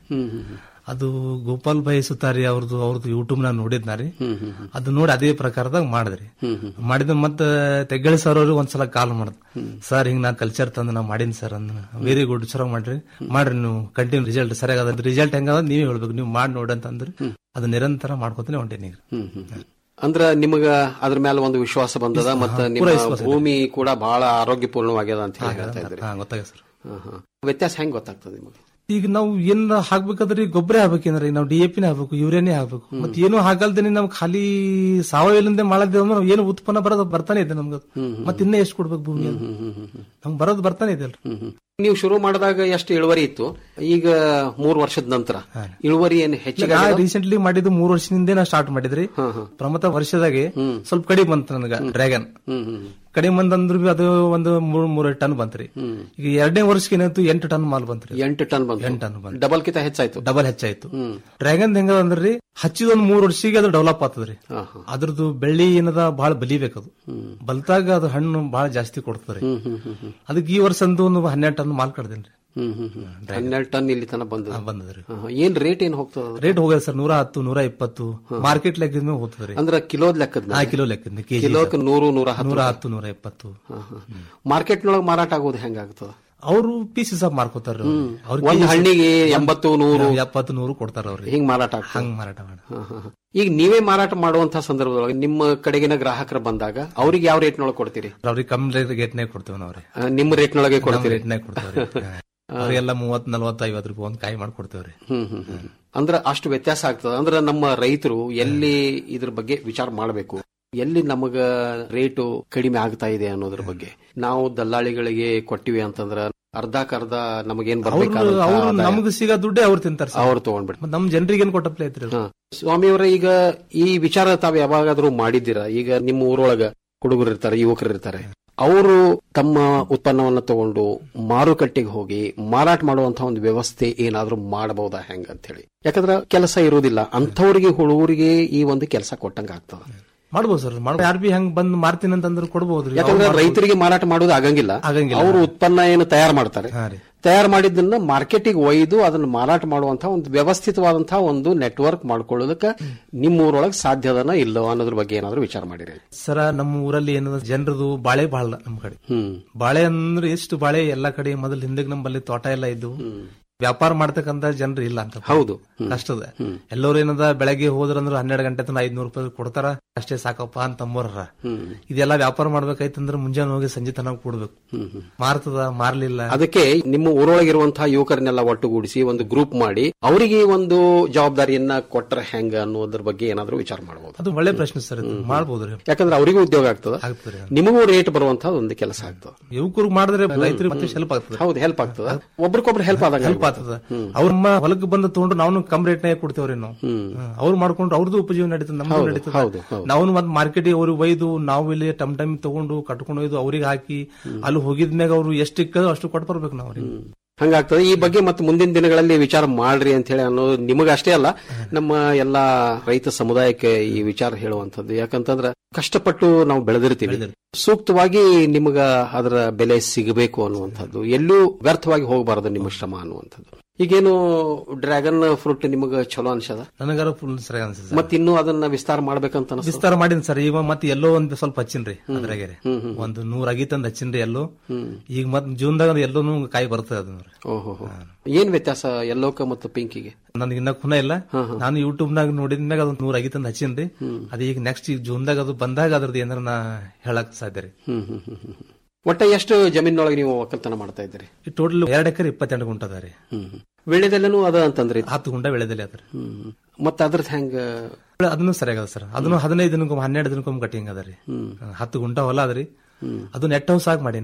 ಅದು ಗೋಪಾಲ್ ಭಾಯಿ ಸುತಾರಿ ಅವ್ರದ್ದು ಅವ್ರದ್ದು ಯೂಟ್ಯೂಬ್ ನಾನು ನೋಡಿದ್ನಾರಿ ಅದು ನೋಡಿ ಅದೇ ಪ್ರಕಾರದಾಗ ಮಾಡಿದ್ರಿ ಮಾಡಿದ ಮತ್ತೆ ತೆಗ್ಗಳಿ ಸರ್ ಅವ್ರಿಗೆ ಒಂದ್ಸಲ ಕಾಲ್ ಮಾಡ್ದ ಸರ್ ಹಿಂಗ್ ನಾ ಕಲ್ಚರ್ ತಂದು ನಾ ಮಾಡೀನಿ ಸರ್ ಅಂದ ವೆರಿ ಗುಡ್ ಚೆನ್ನಾಗಿ ಮಾಡ್ರಿ ಮಾಡ್ರಿ ನೀವು ಕಂಟಿನ್ಯೂ ರಿಸಲ್ಟ್ ಸರಿಯಾಗ ರಿಸಲ್ಟ್ ಹೆಂಗದ ನೀವೇ ಹೇಳ್ಬೇಕು ನೀವು ಮಾಡಿ ನೋಡಿ ಅಂತಂದ್ರಿ ಅದು ನಿರಂತರ ಮಾಡ್ಕೊತಾನೆ ಹೊಂಟೇನಿ ಈಗ ಅಂದ್ರ ನಿಮಗ ಅದ್ರ ಮೇಲೆ ಒಂದು ವಿಶ್ವಾಸ ಬಂದದ ಮತ್ತ ನಿಮ್ಮ ವಿಶ್ವಾಸ ಇದೆ. ಭೂಮಿ ಕೂಡ ಬಹಳ ಆರೋಗ್ಯಪೂರ್ಣವಾಗ್ಯದ ಅಂತ ಹೇಳಿ ಹೇಳ್ತಾ ಇದ್ರಿ ಹಾ ಗೊತ್ತಾಗ ಸರ್ ಹಾ, ಹಾ. ವ್ಯತ್ಯಾಸ ಹೆಂಗ್ ಗೊತ್ತಾಗ್ತದೆ ನಿಮಗೆ ಈಗ ನಾವು ಏನ್ ಹಾಕ್ಬೇಕಾದ್ರೆ ಗೊಬ್ಬರ ಹಾಕ್ಬೇಕೇನ್ರಿ ನಾವು ಡಿ ಎ ಪಿನೇ ಹಾಕ್ಬೇಕು ಯೂರಿಯಾನೇ ಹಾಕ್ಬೇಕು ಮತ್ತೆ ಏನು ಹಾಕಲ್ದೇನೆ ನಾವು ಖಾಲಿ ಸಾವಯವದಿಂದ ಮಾಡದೇವ ಅಂದ್ರೆ ನಾವು ಏನು ಉತ್ಪನ್ನ ಬರೋದು ಬರ್ತಾನೆ ಇದೆ ನಮ್ಗೆ ಮತ್ತೆ ಇನ್ನೇ ಎಷ್ಟು ಕೊಡ್ಬೇಕು ಭೂಮಿ ನಮ್ಗೆ ಬರೋದು ಬರ್ತಾನೆ ಇದೆ ಅಲ್ರಿ ನೀವು ಶುರು ಮಾಡಿದಾಗ ಎಷ್ಟು ಇಳುವರಿ ಇತ್ತು ಈಗ ಮೂರು ವರ್ಷದ ನಂತರ ಇಳುವರಿ ಏನು ಹೆಚ್ಚಿಗೆ ನಾ ಆಗ್ಯದ? ರೀಸೆಂಟ್ಲಿ ಮಾಡಿದ್ದು ಮೂರ್ ವರ್ಷದಿಂದ ನಾ ಸ್ಟಾರ್ಟ್ ಮಾಡಿದ್ರಿ ಪ್ರಮತ ವರ್ಷದಾಗೆ ಸ್ವಲ್ಪ ಕಡಿಮೆ ಬಂತು ನನಗ ಡ್ರ್ಯಾಗನ್ ಕಡಿಮೆ ಬಂದಂದ್ರು ಬಿ ಅದು ಒಂದು ಮೂರ್ ಮೂರ್ ಟನ್ ಬಂತ್ರಿ ಈಗ ಎರಡನೇ ವರ್ಷಕ್ಕೆ ಏನಾಯ್ತು ಎಂಟು ಟನ್ ಮಾಲ್ ಬಂತ್ರಿ ಎಂಟು ಟನ್ ಬಂತು ಎಂಟು ಟನ್ ಬಂತು ಡಬಲ್ ಕಿತ ಹೆಚ್ಚಾಯ್ತು ಡಬಲ್ ಹೆಚ್ಚಾಯ್ತು ಡ್ರ್ಯಾಗನ್ ಹೆಂಗ ಅಂದ್ರಿ ಹಚ್ಚಿದ ಒಂದ್ ಮೂರ್ ವರ್ಷಿಗೆ ಅದು ಡೆವಲಪ್ ಆಗ್ತದ್ರಿ ಅದ್ರದ್ದು ಬೆಳ್ಳಿ ಏನದ ಬಹಳ ಬಲಿಬೇಕದು ಬಲ್ತಾಗ ಅದು ಹಣ್ಣು ಬಹಳ ಜಾಸ್ತಿ ಕೊಡ್ತದ್ರಿ ಅದಕ್ಕೆ ಈ ವರ್ಷ ಅಂದು ಒಂದು ಹನ್ನೆರಡು ಟನ್ ಮಾಲ್ ಕಡ್ದೇನ್ರಿ ಹ್ಮ್ ಹ್ಮ್ ಹ್ಮ್. ಹನ್ನೆರಡು ಟನ್ ಇಲ್ಲಿ ತನಕ ಬಂದ ಬಂದದ್ರಿ ಏನ್ ರೇಟ್ ಏನ್ ಹೋಗ್ತದ ರೇಟ್ ಹೋಗ್ಯದ ಸರ್ ನೂರ ಹತ್ತು ನೂರ ಇಪ್ಪತ್ತು ಮಾರ್ಕೆಟ್ ಲೆಕ್ಕದ ಮೇಲೆ ಹೋಗ್ತದ್ರಿ ಅಂದ್ರ ಕಿಲೋದ್ ಲೆಕ್ಕದ ಆ ಕಿಲೋ ಲೆಕ್ಕದ ಕೆಜಿ ಕಿಲೋಕ್ ನೂರು ನೂರ ಹತ್ತು ನೂರ ಹತ್ತು ನೂರ ಇಪ್ಪತ್ತು ಮಾರ್ಕೆಟ್ನೊಳಗೆ ಮಾರಾಟ ಆಗೋದು ಹೆಂಗಾಗ್ತದ ಅವರು ಪೀಸ್ ಹಿಸಾಬ್ ಮಾರ್ಕೋತಾರ ಒಂದ್ ಹಣ್ಣಿಗೆ ಎಂಬತ್ತು ನೂರು ಎಪ್ಪತ್ತು ನೂರು ಕೊಡ್ತಾರ ಅವ್ರಿಗೆ ಹಿಂಗ್ ಮಾರಾಟ ಆಗ್ತದ ಹಂಗ್ ಮಾರಾಟ ಮಾಡ ಹಾ, ಹಾ, ಹಾ. ಈಗ ನೀವೇ ಮಾರಾಟ ಮಾಡುವಂತ ಸಂದರ್ಭದೊಳಗೆ ನಿಮ್ಮ ಕಡೆಗಿನ ಗ್ರಾಹಕರು ಬಂದಾಗ ಅವ್ರಿಗೆ ಯಾವ ರೇಟ್ನೊಳಗೆ ಕೊಡ್ತೀರಿ ಅವ್ರಿಗೆ ಕಮ್ಮಿ ರೇಟ್ ರೇಟ್ನಾಗ ಕೊಡ್ತೇವೆ ನಾವ್ರಿ ಆ, ನಿಮ್ಮ ರೇಟ್ನೊಳಗೆ ಕೊಡ್ತೀರಿ ರೇಟ್ನಾಗ ಕೊಡ್ತೇವ್ರಿ ಅವ್ರಿಗೆಲ್ಲ ಮೂವತ್ ನಲ್ವತ್ತು ಐವತ್ತು ರೂಪಾಯಿ ಒಂದ್ ಕಾಯಿ ಮಾಡ್ಕೊಡ್ತೇವ್ರಿ ಹ್ಮ್ ಹ್ಮ್ ಹ್ಮ್. ಅಂದ್ರ ಅಷ್ಟು ವ್ಯತ್ಯಾಸ ಆಗ್ತದ ಅಂದ್ರ ನಮ್ಮ ರೈತರು ಎಲ್ಲಿ ಇದ್ರ ಬಗ್ಗೆ ವಿಚಾರ ಮಾಡಬೇಕು ಎಲ್ಲಿ ನಮಗ ರೇಟು ಕಡಿಮೆ ಆಗ್ತಾ ಇದೆ ಅನ್ನೋದ್ರ ಬಗ್ಗೆ ನಾವು ದಲ್ಲಾಳಿಗಳಿಗೆ ಕೊಟ್ಟಿವಿ ಅಂತಂದ್ರ ಅರ್ಧಕ್ಕರ್ಧ ನಮಗೇನ್ ಅವ್ರು ಬರ್ಬೇಕಾದಂತ ಅವ್ರು ಆದಾಯ ನಮ್ಗೆ ಸಿಗೋ ದುಡ್ಡೇ ಅವ್ರು ತಿಂತಾರ ಅವ್ರು ತಗೊಂಡ್ಬಿಡ್ತಾರೆ ಮತ್ ನಮ್ ಜನರಿಗೆ ಏನ್ ಕೊಟ್ಟಪ್ಲೆ ಐತ್ರಿ ಅದು? ಸ್ವಾಮಿಯವರ ಈಗ ಈ ವಿಚಾರ ತಾವ್ ಯಾವಾಗಾದ್ರೂ ಮಾಡಿದ್ದೀರಾ ಈಗ ನಿಮ್ಮ ಊರೊಳಗ ಹುಡುಗರು ಇರ್ತಾರೆ ಯುವಕರು ಇರ್ತಾರೆ ಅವರು ತಮ್ಮ ಉತ್ಪನ್ನವನ್ನ ತಗೊಂಡು ಮಾರುಕಟ್ಟೆಗೆ ಹೋಗಿ ಮಾರಾಟ ಮಾಡುವಂತಹ ಒಂದು ವ್ಯವಸ್ಥೆ ಏನಾದ್ರೂ ಮಾಡಬಹುದಾ ಹೆಂಗ ಅಂತ ಹೇಳಿ ಯಾಕಂದ್ರೆ ಕೆಲಸ ಇರುವುದಿಲ್ಲ ಅಂಥವ್ರಿಗೆ ಹುಡುಗರಿಗೆ ಈ ಒಂದು ಕೆಲಸ ಕೊಟ್ಟಂಗ ಆಗ್ತದ ಮಾಡ್ಬೋದು ಸರ್ ಮಾಡ್ಬೋದು ಯಾರು ಬಿ ಹಂಗ್ ಬಂದ್ ಮಾರ್ತೀನಿ ಅಂತಂದ್ರೆ ಕೊಡ್ಬೋದ್ರಿ ಯಾಕಂದ್ರೆ ಅವ್ರು ರೈತರಿಗೆ ಮಾರಾಟ ಮಾಡೋದು ಆಗಂಗಿಲ್ಲ ಆಗಂಗಿಲ್ಲ. ಅವರು ಉತ್ಪನ್ನ ಏನು ತಯಾರು ಮಾಡ್ತಾರೆ ಹಾ ರೀ. ತಯಾರು ಮಾಡಿದ್ದನ್ನ ಮಾರ್ಕೆಟಿಗೆ ಒಯ್ದು ಅದನ್ನ ಮಾರಾಟ ಮಾಡುವಂತಹ ಒಂದು ವ್ಯವಸ್ಥಿತವಾದಂತಹ ಒಂದು ನೆಟ್ವರ್ಕ್ ಮಾಡ್ಕೊಳ್ಳೋದಕ್ಕೆ ನಿಮ್ಮ ಊರೊಳಗೆ ಸಾಧ್ಯದನ ಇಲ್ಲೋ ಅನ್ನೋದ್ರ ಬಗ್ಗೆ ಏನಾದ್ರು ವಿಚಾರ ಮಾಡಿರಿ ಸರ ನಮ್ಮ ಊರಲ್ಲಿ ಏನದ ಜನರದು ಬಾಳೆ ಬಾಳ ನಮ್ ಕಡೆ ಹ್ಮ್ ಬಾಳೆ ಅಂದ್ರೆ ಎಷ್ಟು ಬಾಳೆ ಎಲ್ಲಾ ಕಡೆ ಮೊದಲು ಹಿಂದಕ್ಕೆ ನಮ್ಮಲ್ಲಿ ತೋಟ ಎಲ್ಲ ಇದ್ದು ವ್ಯಾಪಾರ ಮಾಡ್ತಕ್ಕಂತ ಜನರು ಇಲ್ಲ ಅಂತ ಹೌದು. ಕಷ್ಟದ ಎಲ್ಲರೂ ಏನದ ಬೆಳಗ್ಗೆ ಹೋದ್ರಂದ್ರ ಹನ್ನೆರಡು ಗಂಟೆ ತನಕ ಐದ್ನೂರು ರೂಪಾಯಿ ಕೊಡ್ತಾರ ಅಷ್ಟೇ ಸಾಕಪ್ಪ ಅಂತ ಅಂಬೋರ ಇದೆಲ್ಲ ವ್ಯಾಪಾರ ಮಾಡ್ಬೇಕಾಯ್ತಂದ್ರ ಮುಂಜಾನೆ ಹೋಗಿ ಸಂಜೆ ತನಕ ಕೊಡ್ಬೇಕು ಮಾರ್ತದ ಮಾರ್ಲಿಲ್ಲ ಅದಕ್ಕೆ ನಿಮ್ಮ ಊರೊಳಗಿರುವಂತಹ ಯುವಕರನ್ನೆಲ್ಲ ಒಟ್ಟುಗೂಡಿಸಿ ಒಂದು ಗ್ರೂಪ್ ಮಾಡಿ ಅವರಿಗೆ ಒಂದು ಜವಾಬ್ದಾರಿಯನ್ನ ಕೊಟ್ರೆ ಹೆಂಗ ಅನ್ನೋದ್ರ ಬಗ್ಗೆ ಏನಾದ್ರೂ ವಿಚಾರ ಮಾಡಬಹುದು ಅದು ಒಳ್ಳೆ ಪ್ರಶ್ನೆ ಸರ್ ಇದು ಮಾಡ್ಬೋದ್ರಿ ಯಾಕಂದ್ರೆ ಅವರಿಗೂ ಉದ್ಯೋಗ ಆಗ್ತದ ಆಗ್ತದೆ ನಿಮಗೂ ರೇಟ್ ಬರುವಂತಹ ಒಂದು ಕೆಲಸ ಆಗ್ತದ ಯುವಕರಿಗೆ ಮಾಡಿದ್ರೆ ರೈತರಿಗೆ ಮತ್ತೆ ಹೆಲ್ಪ್ ಆಗ್ತದೆ ಹೌದು ಹೆಲ್ಪ್ ಆಗ್ತದ ಒಬ್ರಿಗೊಬ್ರು ಹೆಲ್ಪ್ ಆದಂಗ ಹೆಲ್ಪ್ ಆಗ್ತದ ಅವ್ರ ನಮ್ಮ ಹೊಲಕ್ಕೆ ಬಂದು ತಗೊಂಡು ನಾವು ಕಮ್ ರೇಟ್ ನಾಗ ಕೊಡ್ತೇವ್ರಿ ನಾವು ಅವ್ರು ಮಾಡ್ಕೊಂಡ್ರು ಅವ್ರದ್ದು ಉಪಜೀವನ ನಡೀತದೆ ನಮ್ದು ಹೌದು, ನಡೀತದೆ ಹೌದು, ಹೌದು. ನಾವು ಮತ್ತೆ ಮಾರ್ಕೆಟಿಗೆ ಅವ್ರಿಗೆ ಒಯ್ದು ನಾವು ಇಲ್ಲಿ ಟಮ್ ಟಮ್ ತಗೊಂಡು ಕಟ್ಕೊಂಡು ಒಯ್ದು ಅವ್ರಿಗೆ ಹಾಕಿ ಅಲ್ಲಿ ಹೋಗಿದ್ಮ್ಯಾಗ ಅವ್ರು ಎಷ್ಟು ಇಕ್ಕದೋ ಅಷ್ಟು ಕೊಟ್ಟು ಬರ್ಬೇಕು ನಾವು ಅವ್ರಿಗೆ ಹಂಗಾಗ್ತದೆ ಈ ಬಗ್ಗೆ ಮತ್ತೆ ಮುಂದಿನ ದಿನಗಳಲ್ಲಿ ವಿಚಾರ ಮಾಡ್ರಿ ಅಂತ ಹೇಳಿ ಅನ್ನೋದು ನಿಮಗಷ್ಟೇ ಅಲ್ಲ ನಮ್ಮ ಎಲ್ಲಾ ರೈತ ಸಮುದಾಯಕ್ಕೆ ಈ ವಿಚಾರ ಹೇಳುವಂತದ್ದು ಯಾಕಂತಂದ್ರೆ ಕಷ್ಟಪಟ್ಟು ನಾವು ಬೆಳೆದಿರ್ತೀವಿ ಸೂಕ್ತವಾಗಿ ನಿಮಗ ಅದರ ಬೆಲೆ ಸಿಗಬೇಕು ಅನ್ನುವಂಥದ್ದು ಎಲ್ಲೂ ವ್ಯರ್ಥವಾಗಿ ಹೋಗಬಾರದು ನಿಮ್ಮ ಶ್ರಮ ಅನ್ನುವಂಥದ್ದು ಈಗೇನು ಡ್ರ್ಯಾಗನ್ ಫ್ರೂಟ್ ನಿಮಗ ಚಲೋ ಅನ್ಸದ ನನಗಾರ ಫುಲ್ ಸರಿ ಅನ್ಸುತ್ತೆ ಮತ್ ಇನ್ನೂ ಅದನ್ನ ವಿಸ್ತಾರ ಮಾಡ್ಬೇಕಂತ ಅನ್ಸ್ತದ? ವಿಸ್ತಾರ ಮಾಡೀನಿ ಸರ್ ಈಗ ಮತ್ತೆ ಎಲ್ಲೋ ಒಂದ್ ಸ್ವಲ್ಪ ಹಚ್ಚಿನ್ರಿ ಅದ್ರಾಗೆ ಒಂದು ನೂರ್ ಆಗಿತ್ತಂದ್ ಹಚ್ಚಿನ್ರಿ ಎಲ್ಲೋ ಈಗ ಮತ್ ಜೂನ್ದಾಗ ಅದು ಎಲ್ಲೋನು ಕಾಯಿ ಬರ್ತದೆ ಅದು ಓಹೋ ಏನ್ ವ್ಯತ್ಯಾಸ ಎಲ್ಲೋಕ ಮತ್ತು ಪಿಂಕಿಗೆ ನನಗೆ ಇನ್ನ ಖುನ ಇಲ್ಲ ನಾನು ಯೂಟ್ಯೂಬ್ ನಾಗ ನೋಡಿದ್ಮ್ಯಾಗ ಅದು ನೂರ್ ಆಗಿತ್ತಂದ್ ಹಚ್ಚಿನ್ರಿ ಅದು ಈಗ ನೆಕ್ಸ್ಟ್ ಈಗ ಜೂನ್ದಾಗ ಅದು ಬಂದಾಗ ಅದ್ರದ್ದು ಏನಾರ ನಾ ಹೇಳಕ್ ಸಾಧ್ಯ ರೀ ಹ್ಮ್ ಹ್ಮ್ ಹ್ಮ್ ಹ್ಮ್ ಹ್ಮ್. ಒಟ್ಟ ಎಷ್ಟು ಜಮೀನೊಳಗೆ ನೀವು ಒಕ್ಕಲ್ತನ ಮಾಡ್ತಾ ಇದ್ದೀರಿ ಈ ಟೋಟಲ್ ಎರಡ್ ಎಕರೆ ಇಪ್ಪತ್ತೆಂಟು ಗುಂಟ ಅದ ರೀ ಹ್ಮ್ ಹ್ಮ್. ಬೆಳೆದಲ್ಲೇನು ಅದ ಅಂತಂದ್ರಿ ಹತ್ತು ಗುಂಟ ಬೆಳೆದಲ್ಲಿ ಅದ ರೀ ಹ್ಮ್ ಮತ್ತ ಅದ್ರದ್ ಹೆಂಗ ಅದನ್ನು ಸರಿಯಾಗದ ಸರ್ ಅದನ್ನು ಹದಿನೈದು ದಿನಕ್ಕೊಮ್ಮೆ ಹನ್ನೆರಡು ದಿನಕ್ಕೊಮ್ಮೆ ಕಟಿಂಗ್ ಅದ ರೀ ಹತ್ತು ಗುಂಟ ಹೊಲ ಅದ್ರಿ ಅದು ನೆಟ್ ಹೌಸ್ ಆಗಿ ಮಾಡೀನಿ ರೀ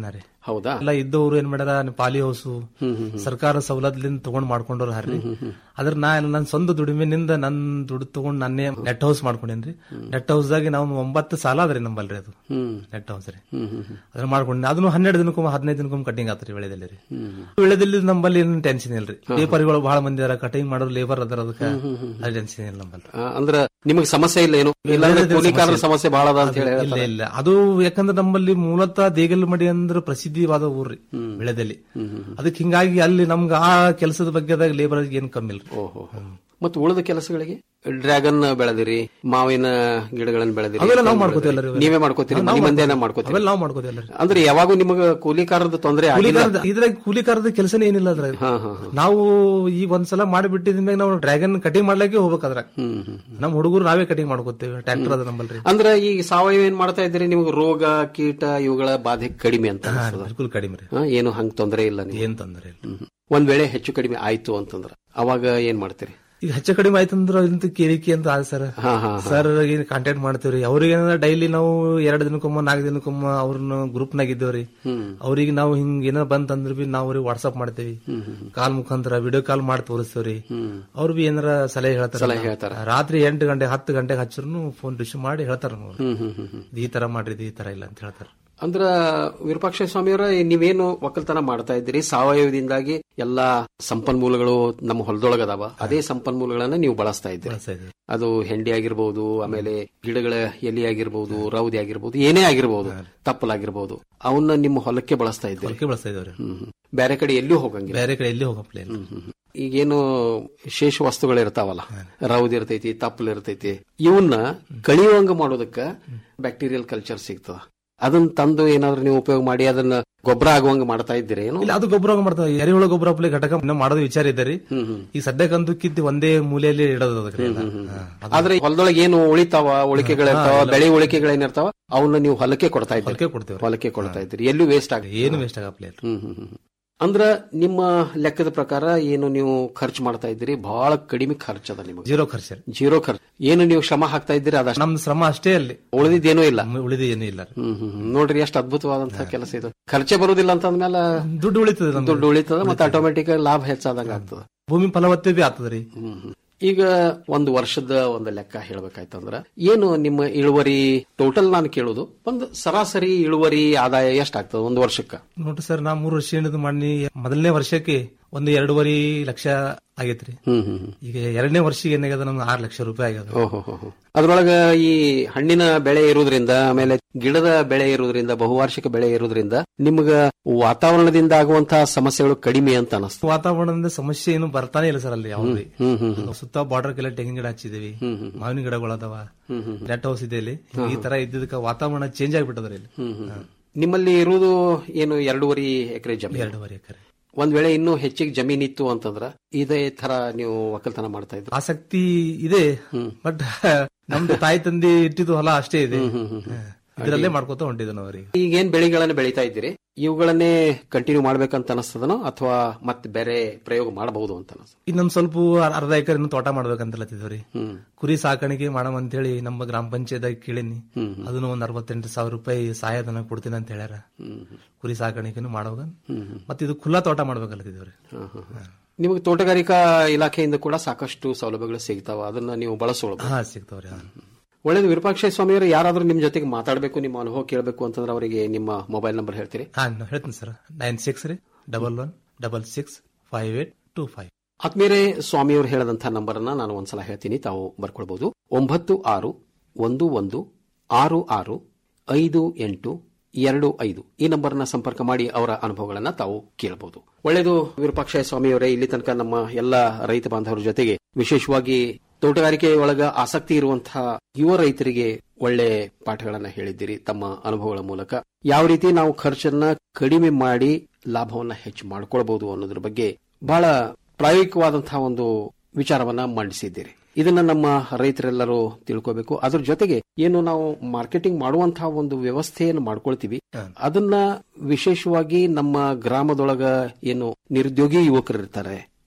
ಹೌದಾ ಎಲ್ಲ ಇದ್ದವರು ಏನ್ ಮಾಡ್ಯಾರ ಪಾಲಿ ಹೌಸು ಸರ್ಕಾರ ಸವಲತ್ತಲಿಂದ ತಗೊಂಡ್ ಮಾಡ್ಕೊಂಡವ್ರು ಹರ್ರಿ ಅದ್ರ ನಾ ನನ್ನ ಸ್ವಂತ ದುಡಿಮೆನಿಂದ ನನ್ ದುಡ್ಡು ತಗೊಂಡ್ ನನ್ನೇ ನೆಟ್ ಹೌಸ್ ಮಾಡ್ಕೊಂಡೇನ್ರಿ ನೆಟ್ ಹೌಸ್ ದಾಗಿ ನಾವು ಒಂಬತ್ತು ಸಾಲ ಅದ್ರಿ ನಂಬಲ್ರಿ ಅದು ನೆಟ್ ಹೌಸ್ ರೀ ಅದನ್ನ ಮಾಡ್ಕೊಂಡಿ ಅದನ್ನು ಹನ್ನೆರಡು ದಿನಕ್ಕೊಮ್ಮೆ ಹದಿನೈದು ದಿನಕ್ಕೊಮ್ಮೆ ಕಟಿಂಗ್ ಆತ್ರಿ ಬೆಳೆದಲ್ಲಿ ರೀ ಬೆಳೆದಲ್ಲಿ ನಂಬಲ್ಲಿ ಏನು ಟೆನ್ಷನ್ ಇಲ್ರಿ ಲೇಬರ್ಗಳು ಬಹಳ ಮಂದಿ ಅದಾರ ಕಟಿಂಗ್ ಮಾಡೋರು ಲೇಬರ್ ಅದಾರ ಅದಕ್ಕೆ ಅದು ಟೆನ್ಷನ್ ಇಲ್ಲ ನಂಬಲ್ಲಿ ಆ, ಅಂದ್ರ ನಿಮಗೆ ಸಮಸ್ಯೆ ಇಲ್ಲ ಏನು ಇಲ್ಲಾಂದ್ರೆ ಕೂಲಿಕಾರರ ಸಮಸ್ಯ ಬಹಳ ಅದ ಅಂತ ಹೇಳಿ ಇಲ್ಲ ಹೇಳ್ತಾರೆ. ಇಲ್ಲ ಅದು ಯಾಕಂದ್ರೆ ನಮ್ಮಲ್ಲಿ ಮೂಲತಃ ದೇಗಲ್ಮಡಿ ಅಂದ್ರೆ ಪ್ರಸಿದ್ಧಿವಾದ ಊರ್ರಿ ಬೆಳೆದಲ್ಲಿ ಅದಕ್ಕೆ ಹಿಂಗಾಗಿ ಅಲ್ಲಿ ನಮ್ಗೆ ಆ ಕೆಲಸದ ಬಗ್ಗೆದಾಗ ಲೇಬರ್ ಏನ್ ಕಮ್ಮಿ ಇಲ್ರಿ ಓಹೋ ಮತ್ತು ಉಳಿದ ಕೆಲಸಗಳಿಗೆ ಡ್ರ್ಯಾಗನ್ ಬೆಳೆದಿರಿ ಮಾವಿನ ಗಿಡಗಳನ್ನ ಬೆಳೆದಿರಿ ಅವೆಲ್ಲ ನಾವು ಮಾಡ್ಕೋತೀವಲ್ಲ ರೀ ನೀವೇ ಮಾಡ್ಕೋತೀರಿ ನಾವು ಮನೆ ಮಂದಿನ ಮಾಡ್ಕೊ- ಮಾಡ್ಕೋತೀರಿ ಅವೆಲ್ಲ ನಾವು ಮಾಡ್ಕೋತೀವಲ್ಲ ರೀ ಅಂದ್ರೆ ಯಾವಾಗೂ ನಿಮಗೆ ಕೂಲಿಕಾರದ ತೊಂದರೆ ಆಗಿಲ್ಲ ಕೂಲಿಕಾರದ ಇದ್ರಾಗ ಕೂಲಿಕಾರದ ಕೆಲಸನೇ ಏನಿಲ್ಲ ಅದ್ರಾಗ ಹಾ ಹಾ ಹಾ ನಾವು ಈ ಒಂದ್ಸಲ ಮಾಡಿಬಿಟ್ಟಿದ ಮ್ಯಾಗ ನಾವು ಡ್ರ್ಯಾಗನ್ ಕಟಿಂಗ್ ಮಾಡ್ಲಿಕ್ಕೆ ಹೋಗ್ಬೇಕಾದ್ರ ನಮ್ ಹುಡುಗರು ನಾವೇ ಕಟಿಂಗ್ ಮಾಡ್ಕೋತೇವೆ ಟ್ರ್ಯಾಕ್ಟರ್ ಅದ ನಂಬಲ್ರಿ ಅಂದ್ರೆ ಈ ಸಾವಯವ ಏನ್ ಮಾಡ್ತಾ ಇದ್ದೀರಿ ನಿಮ್ಗೆ ರೋಗ ಕೀಟ ಇವುಗಳ ಬಾಧೆ ಕಡಿಮೆ ಅಂತ ಹಾ, ಅನ್ಸ್ತದ? ಬಿಲ್ಕುಲ್ ಕಡಿಮೆ ರೀ ಹಾ, ಏನು ಹಂಗ್ ತೊಂದರೆ ಇಲ್ಲ ನೀವು ಏನ್ ತೊಂದರೆ ಇಲ್ಲ ಹ್ಮ್. ಒಂದ್ ವೇಳೆ ಹೆಚ್ಚು ಕಡಿಮೆ ಆಯ್ತು ಅಂತಂದ್ರ ಅವಾಗ ಏನ್ ಮಾಡ್ತೀರಿ ಈಗ ಹೆಚ್ಚು ಕಡಿಮೆ ಆಯ್ತಂದ್ರ ಇಂತ ಕೇಳಿಕೆ ಅಂತ ಆದ ಸರ್ ಹಾ ಹಾ ಸರ್ ಏನ್ ಕಾಂಟ್ಯಾಕ್ಟ್ ಮಾಡ್ತೇವ್ರಿ ಅವ್ರಿಗೆ ಡೈಲಿ ನಾವು ಎರಡ್ ದಿನಕ್ಕೊಮ್ಮ ನಾಲ್ಕು ದಿನಕ್ಕೊಮ್ಮ ಅವ್ರನ್ನ ಗ್ರೂಪ್ ನಾಗ ಇದ್ದೇವ್ರಿ ಅವ್ರಿಗೆ ನಾವು ಹಿಂಗ್ ಏನೋ ಬಂತಂದ್ರ ಬಿ ನಾವು ಅವ್ರಿಗೆ ವಾಟ್ಸ್ಆಪ್ ಮಾಡ್ತೇವಿ ಕಾಲ್ ಮುಖಾಂತರ ವಿಡಿಯೋ ಕಾಲ್ ಮಾಡಿ ತೋರಿಸ್ತೇವ್ರಿ ಅವ್ರು ಬಿ ಏನಾರ ಸಲಹೆ ಹೇಳ್ತಾರ ಸಲಹೆ ಹೇಳ್ತಾರ. ರಾತ್ರಿ ಎಂಟು ಗಂಟೆ ಹತ್ತು ಗಂಟೆಗೆ ಹಚ್ಚರು ಫೋನ್ ರಿಸೀವ್ ಮಾಡಿ ಹೇಳ್ತಾರ ನಾವು ಹ್ಮ್ ಹ್ಮ್ ಹ್ಮ್ ಹ್ಮ್. ಈ ತರ ಮಾಡ್ರಿ ಇದು ಈ ತರ ಇಲ್ಲ ಅಂತ ಹೇಳ್ತಾರ ಅಂದ್ರ ವಿರೂಪಾಕ್ಷ ಸ್ವಾಮಿಯವರ ನೀವೇನು ಒಕ್ಕಲ್ತನ ಮಾಡ್ತಾ ಇದ್ದೀರಿ ಸಾವಯವದಿಂದಾಗಿ ಎಲ್ಲಾ ಸಂಪನ್ಮೂಲಗಳು ನಮ್ಮ ಹೊಲದೊಳಗದಾವ ಅದೇ ಸಂಪನ್ಮೂಲಗಳನ್ನ ನೀವು ಬಳಸ್ತಾ ಇದ್ದೀರಿ ಬಳಸ್ತಾ ಇದ್ದೀವಿ. ಅದು ಹೆಂಡಿ ಆಗಿರ್ಬೋದು ಆಮೇಲೆ ಗಿಡಗಳ ಎಲೆ ಆಗಿರ್ಬೋದು ರೌದಿ ಆಗಿರ್ಬೋದು ಏನೇ ಆಗಿರ್ಬೋದು ತಪ್ಪಲಾಗಿರ್ಬೋದು ಅವನ್ನ ನಿಮ್ಮ ಹೊಲಕ್ಕೆ ಬಳಸ್ತಾ ಇದ್ದೀರಿ ಹೊಲಕ್ಕೆ ಬಳಸ್ತಾ ಇದ್ದೇವ್ರಿ ಹ್ಮ್ ಹ್ಮ್. ಬೇರೆ ಕಡೆ ಎಲ್ಲೂ ಹೋಗಂಗಿಲ್ಲ ಬೇರೆ ಕಡೆ ಎಲ್ಲಿ ಹೋಗಪ್ಲೇ ಇಲ್ಲ ಹ್ಮ್ ಹ್ಮ್. ಈಗೇನು ಶೇಷ ವಸ್ತುಗಳು ಇರ್ತಾವಲ್ಲ ರೌದಿ ಇರ್ತೈತಿ ತಪ್ಪಲ್ ಇರ್ತೈತಿ ಇವನ್ನ ಕಳಿಯುವಂಗ ಮಾಡೋದಕ್ಕ ಬ್ಯಾಕ್ಟೀರಿಯಲ್ ಕಲ್ಚರ್ ಸಿಗ್ತದ ಅದನ್ನ ತಂದು ಏನಾದ್ರೂ ನೀವು ಉಪಯೋಗ ಮಾಡಿ ಅದನ್ನ ಗೊಬ್ಬರ ಆಗುವಂಗ ಮಾಡ್ತಾ ಇದ್ದೀರಿ ಏನು ಇಲ್ಲ ಅದು ಗೊಬ್ಬರ ಮಾಡ್ತಾವ ಎರೆಹುಳ ಗೊಬ್ಬರ ಪ್ಲೇ ಘಟಕ ಇನ್ನೂ ಮಾಡೋದು ವಿಚಾರ ಇದ್ದಾರೆ ಹ್ಮ್ ಹ್ಮ್ ಈ ಸದ್ಯಕ್ಕಂತೂ ಕಿತ್ತಿ ಒಂದೇ ಮೂಲೆಯಲ್ಲಿ ಇಡೋದು ಅದಕ್ಕೆ ಎಲ್ಲ. ಹಾ. ಅದು ಆದ್ರೆ ಹೊಲದೊಳಗೆ ಏನು ಉಳಿತಾವ ಉಳಿಕೆಗಳಿರ್ತಾವ ಬೆಳೆ ಉಳಿಕೆಗಳೇನಿರ್ತಾವ ಅವನ್ನ ನೀವು ಹೊಲಕ್ಕೆ ಕೊಡ್ತಾ ಇದ್ದೀರಿ ಹೊಲಕ್ಕೆ ಕೊಡ್ತೇವ್ರಿ ಹೊಲಕ್ಕೆ ಕೊಡ್ತಾ ಇದ್ದೀರಿ ಎಲ್ಲೂ ವೇಸ್ಟ್ ಆಗ ಏನು ವೇಸ್ಟ್ ಆಗಪ್ಲೇ ಇಲ್ಲ ಹ್ಮ್ ಹ್ಮ್ ಹ್ಮ್. ಅಂದ್ರ ನಿಮ್ಮ ಲೆಕ್ಕದ ಪ್ರಕಾರ ಏನು ನೀವು ಖರ್ಚು ಮಾಡ್ತಾ ಇದ್ದೀರಿ ಬಹಳ ಕಡಿಮೆ ಖರ್ಚದ ನಿಮಗೆ ಜೀರೋ ಖರ್ಚು ಜೀರೋ ಖರ್ಚು ಏನು ನೀವು ಶ್ರಮ ಹಾಕ್ತಾ ಇದ್ದೀರಿ ಅದಷ್ಟು ನಮ್ದು ಶ್ರಮ ಅಷ್ಟೇ ಅಲ್ಲಿ ಉಳಿದಿದ್ದೇನೂ ಇಲ್ಲ ಉಳಿದ ಏನೂ ಇಲ್ಲ ಹ್ಮ್ ಹ್ಮ್ ಹ್ಮ್. ನೋಡ್ರಿ ಎಷ್ಟು ಅದ್ಭುತವಾದಂತಹ ಕೆಲಸ ಇದು ಖರ್ಚೆ ಬರುದಿಲ್ಲ ಅಂತ ಅಂದ್ಮೇಲೆ ದುಡ್ಡು ಉಳಿತದೆ ನಮ್ದು ದುಡ್ಡು ಉಳಿತದ ಮತ್ತೆ ಆಟೋಮೆಟಿಕ್ ಲಾಭ ಹೆಚ್ಚಾದಂಗ ಆಗ್ತದ ಭೂಮಿ ಫಲವತ್ತೆ ಬಿ ಆಗ್ತದ್ರಿ ಹ್ಮ್ ಹ್ಮ್. ಈಗ ಒಂದು ವರ್ಷದ ಒಂದು ಲೆಕ್ಕ ಹೇಳ್ಬೇಕಾಯ್ತಂದ್ರ ಏನು ನಿಮ್ಮ ಇಳುವರಿ ಟೋಟಲ್ ನಾನು ಕೇಳೋದು ಒಂದು ಸರಾಸರಿ ಇಳುವರಿ ಆದಾಯ ಎಷ್ಟಾಗ್ತದ ಒಂದು ವರ್ಷಕ್ಕ ನೋಡ್ರಿ ಸರ್ ನಾ ಮೂರು ವರ್ಷ ಏನಿದು ಮಾಡಿ ಮೊದಲನೇ ವರ್ಷಕ್ಕೆ ಒಂದು ಎರಡೂವರೆ ಲಕ್ಷ ಆಗೈತ್ರಿ ಹ್ಮ್ ಹ್ಮ್ ಹ್ಮ್. ಈಗ ಎರಡನೇ ವರ್ಷಕ್ಕೆ ಏನಾಗ್ಯದ ನಮ್ಗೆ ಆರು ಲಕ್ಷ ರೂಪಾಯಿ ಆಗ್ಯದ ಓಹೋ ಹೋ ಹೋ. ಅದ್ರೊಳಗ ಈ ಹಣ್ಣಿನ ಬೆಳೆ ಇರುವುದರಿಂದ ಆಮೇಲೆ ಗಿಡದ ಬೆಳೆ ಇರುವುದರಿಂದ ಬಹುವಾರ್ಷಿಕ ಬೆಳೆ ಇರುವುದರಿಂದ ನಿಮ್ಗ ವಾತಾವರಣದಿಂದ ಆಗುವಂತಹ ಸಮಸ್ಯೆಗಳು ಕಡಿಮೆ ಅಂತ ಅನಿಸ್ತು ವಾತಾವರಣದಿಂದ ಸಮಸ್ಯೆ ಏನು ಬರ್ತಾನೆ ಇಲ್ಲ ಸರ್ ಅಲ್ಲಿ ಯಾವ್ದು ಹ್ಮ್ ಹ್ಮ್ ಹ್ಮ್. ಸುತ್ತ ಬಾರ್ಡರ್ ಕೆಲ ತೆಂಗಿನ ಗಿಡ ಹಚ್ಚಿದೇವಿ ಹ್ಮ್ ಹ್ಮ್. ಮಾವಿನ ಗಿಡಗಳದಾವ ಹ್ಮ್ ಹ್ಮ್. ನೆಟ್ ಹೌಸ್ ಇದೆ ಇಲ್ಲಿ ಈ ತರ ಇದ್ದಿದ್ದಕ್ಕ ವಾತಾವರಣ ಚೇಂಜ್ ಆಗ್ಬಿಟ್ಟದ್ರಿ ಇಲ್ಲಿ ಹ್ಮ್ ಹ್ಮ್. ನಿಮ್ಮಲ್ಲಿ ಇರುವುದು ಏನು ಎರಡೂವರೆ ಎಕರೆ ಜಮೀನು ಎರಡೂವರೆ ಎಕರೆ ಒಂದ್ ವೇಳೆ ಇನ್ನೂ ಹೆಚ್ಚಿಗೆ ಜಮೀನ್ ಇತ್ತು ಅಂತಂದ್ರ ಇದೇ ತರ ನೀವು ಒಕ್ಕಲ್ತನ ಮಾಡ್ತಾ ಇದ್ರಿ ಆಸಕ್ತಿ ಇದೆ ಬಟ್ ನಮ್ದು ತಾಯಿ ತಂದೆ ಇಟ್ಟಿದ್ದು ಹೊಲ ಅಷ್ಟೇ ಇದೆ ಇದರಲ್ಲೇ ಮಾಡ್ಕೋತ ಹೊಂಟಿದ್ದು ನಾವ್ರಿಗೆ ಈಗೇನ್ ಬೆಳೆಗಳನ್ನ ಬೆಳೀತಾ ಇದ್ದೀರಿ ಇವುಗಳನ್ನೇ ಕಂಟಿನ್ಯೂ ಮಾಡ್ಬೇಕಂತ ಅನಿಸ್ತದನೋ ಅಥವಾ ಮತ್ತೆ ಬೇರೆ ಪ್ರಯೋಗ ಮಾಡಬಹುದು ಅಂತ ಅನಿಸ್ತದ ಇನ್ನೊಂದ್ ಸ್ವಲ್ಪ ಅರ್- ಅರ್ಧ ಎಕರೆ ಇನ್ನು ತೋಟ ಮಾಡ್ಬೇಕಂತಲತ್ತಿದ್ವಿ ಹ್ಮ್ ಕುರಿ ಸಾಕಾಣಿಕೆ ಮಾಡಮ್ ಅಂತೇಳಿ ನಮ್ಮ ಗ್ರಾಮ ಪಂಚಾಯತ್ ಕೇಳಿನಿ ಹ್ಮ್ ಅದನ್ನು ಒಂದ್ ಅರವತ್ತೆಂಟು ಸಾವಿರ ರೂಪಾಯಿ ಸಹಾಯಧನ ಕೊಡ್ತೀನಿ ಅಂತ ಹೇಳ್ಯಾರ ಹ್ಮ್ ಕುರಿ ಸಾಕಾಣಿಕೆನು ಮಾಡೋಗ ಹ್ಮ್ ಹ್ಮ್. ಮತ್ತೆ ಇದು ಖುಲ್ಲಾ ತೋಟ ಮಾಡ್ಬೇಕಲ್ಲತ್ತಿದ್ವಿ ಹಾ, ಹಾ, ಹಾ. ನಿಮಗೆ ತೋಟಗಾರಿಕಾ ಇಲಾಖೆಯಿಂದ ಕೂಡ ಸಾಕಷ್ಟು ಸೌಲಭ್ಯಗಳು ಸಿಗ್ತಾವ ಅದನ್ನ ನೀವು ಬಳಸೋಳು ಹಾ ಸಿಗ್ತಾವ್ರಿ ಹಾ. ಒಳ್ಳೇದು ವಿರೂಪಾಕ್ಷ ಸ್ವಾಮಿಯವರು ಯಾರಾದ್ರೂ ನಿಮ್ ಜೊತೆಗೆ ಮಾತಾಡಬೇಕು ನಿಮ್ಮ ಅನುಭವ ಕೇಳಬೇಕು ಅಂತಂದ್ರೆ ಅವರಿಗೆ ನಿಮ್ಮ ಮೊಬೈಲ್ ನಂಬರ್ ಹೇಳ್ತೀರಿ ಹಾ ನಾನ್ ಹೇಳ್ತೀನಿ ಸರ್ ನೈನ್ ಸಿಕ್ಸ್ ರೀ double one double six five eight two five ಆತ್ಮೀಯರೇ ಸ್ವಾಮಿಯವರು ಹೇಳದಂತಹ ನಂಬರ್ ಅನ್ನ ನಾನು ಒಂದ್ಸಲ ಹೇಳ್ತೀನಿ ತಾವು ಬರ್ಕೊಳ್ಬಹುದು ಒಂಬತ್ತು ಆರು ಒಂದು ಒಂದು ಆರು ಆರು ಐದು ಎಂಟು ಎರಡು ಐದು ಈ ನಂಬರ್ನ ಸಂಪರ್ಕ ಮಾಡಿ ಅವರ ಅನುಭವಗಳನ್ನ ತಾವು ಕೇಳಬಹುದು ಒಳ್ಳೆಯದು ವಿರೂಪಾಕ್ಷ ಸ್ವಾಮಿಯವರೇ ಇಲ್ಲಿ ತನಕ ನಮ್ಮ ಎಲ್ಲ ರೈತ ಬಾಂಧವರ ಜೊತೆಗೆ ವಿಶೇಷವಾಗಿ ತೋಟಗಾರಿಕೆ ಒಳಗ ಆಸಕ್ತಿ ಇರುವಂತಹ ಯುವ ರೈತರಿಗೆ ಒಳ್ಳೆ ಪಾಠಗಳನ್ನ ಹೇಳಿದ್ದೀರಿ ತಮ್ಮ ಅನುಭವಗಳ ಮೂಲಕ ಯಾವ ರೀತಿ ನಾವು ಖರ್ಚನ್ನ ಕಡಿಮೆ ಮಾಡಿ ಲಾಭವನ್ನ ಹೆಚ್ಚು ಮಾಡ್ಕೊಳ್ಬಹುದು ಅನ್ನೋದ್ರ ಬಗ್ಗೆ ಬಹಳ ಪ್ರಾಯೋಗಿಕವಾದಂತಹ ಒಂದು ವಿಚಾರವನ್ನ ಮಂಡಿಸಿದ್ದೀರಿ ಇದನ್ನ ನಮ್ಮ ರೈತರೆಲ್ಲರೂ ತಿಳ್ಕೋಬೇಕು ಅದ್ರ ಜೊತೆಗೆ ಏನು ನಾವು ಮಾರ್ಕೆಟಿಂಗ್ ಮಾಡುವಂತಹ ಒಂದು ವ್ಯವಸ್ಥೆಯನ್ನು ಮಾಡ್ಕೊಳ್ತೀವಿ ಅದನ್ನ ವಿಶೇಷವಾಗಿ ನಮ್ಮ ಗ್ರಾಮದೊಳಗ ಏನು ನಿರುದ್ಯೋಗಿ ಯುವಕರು ಇರ್ತಾರೆ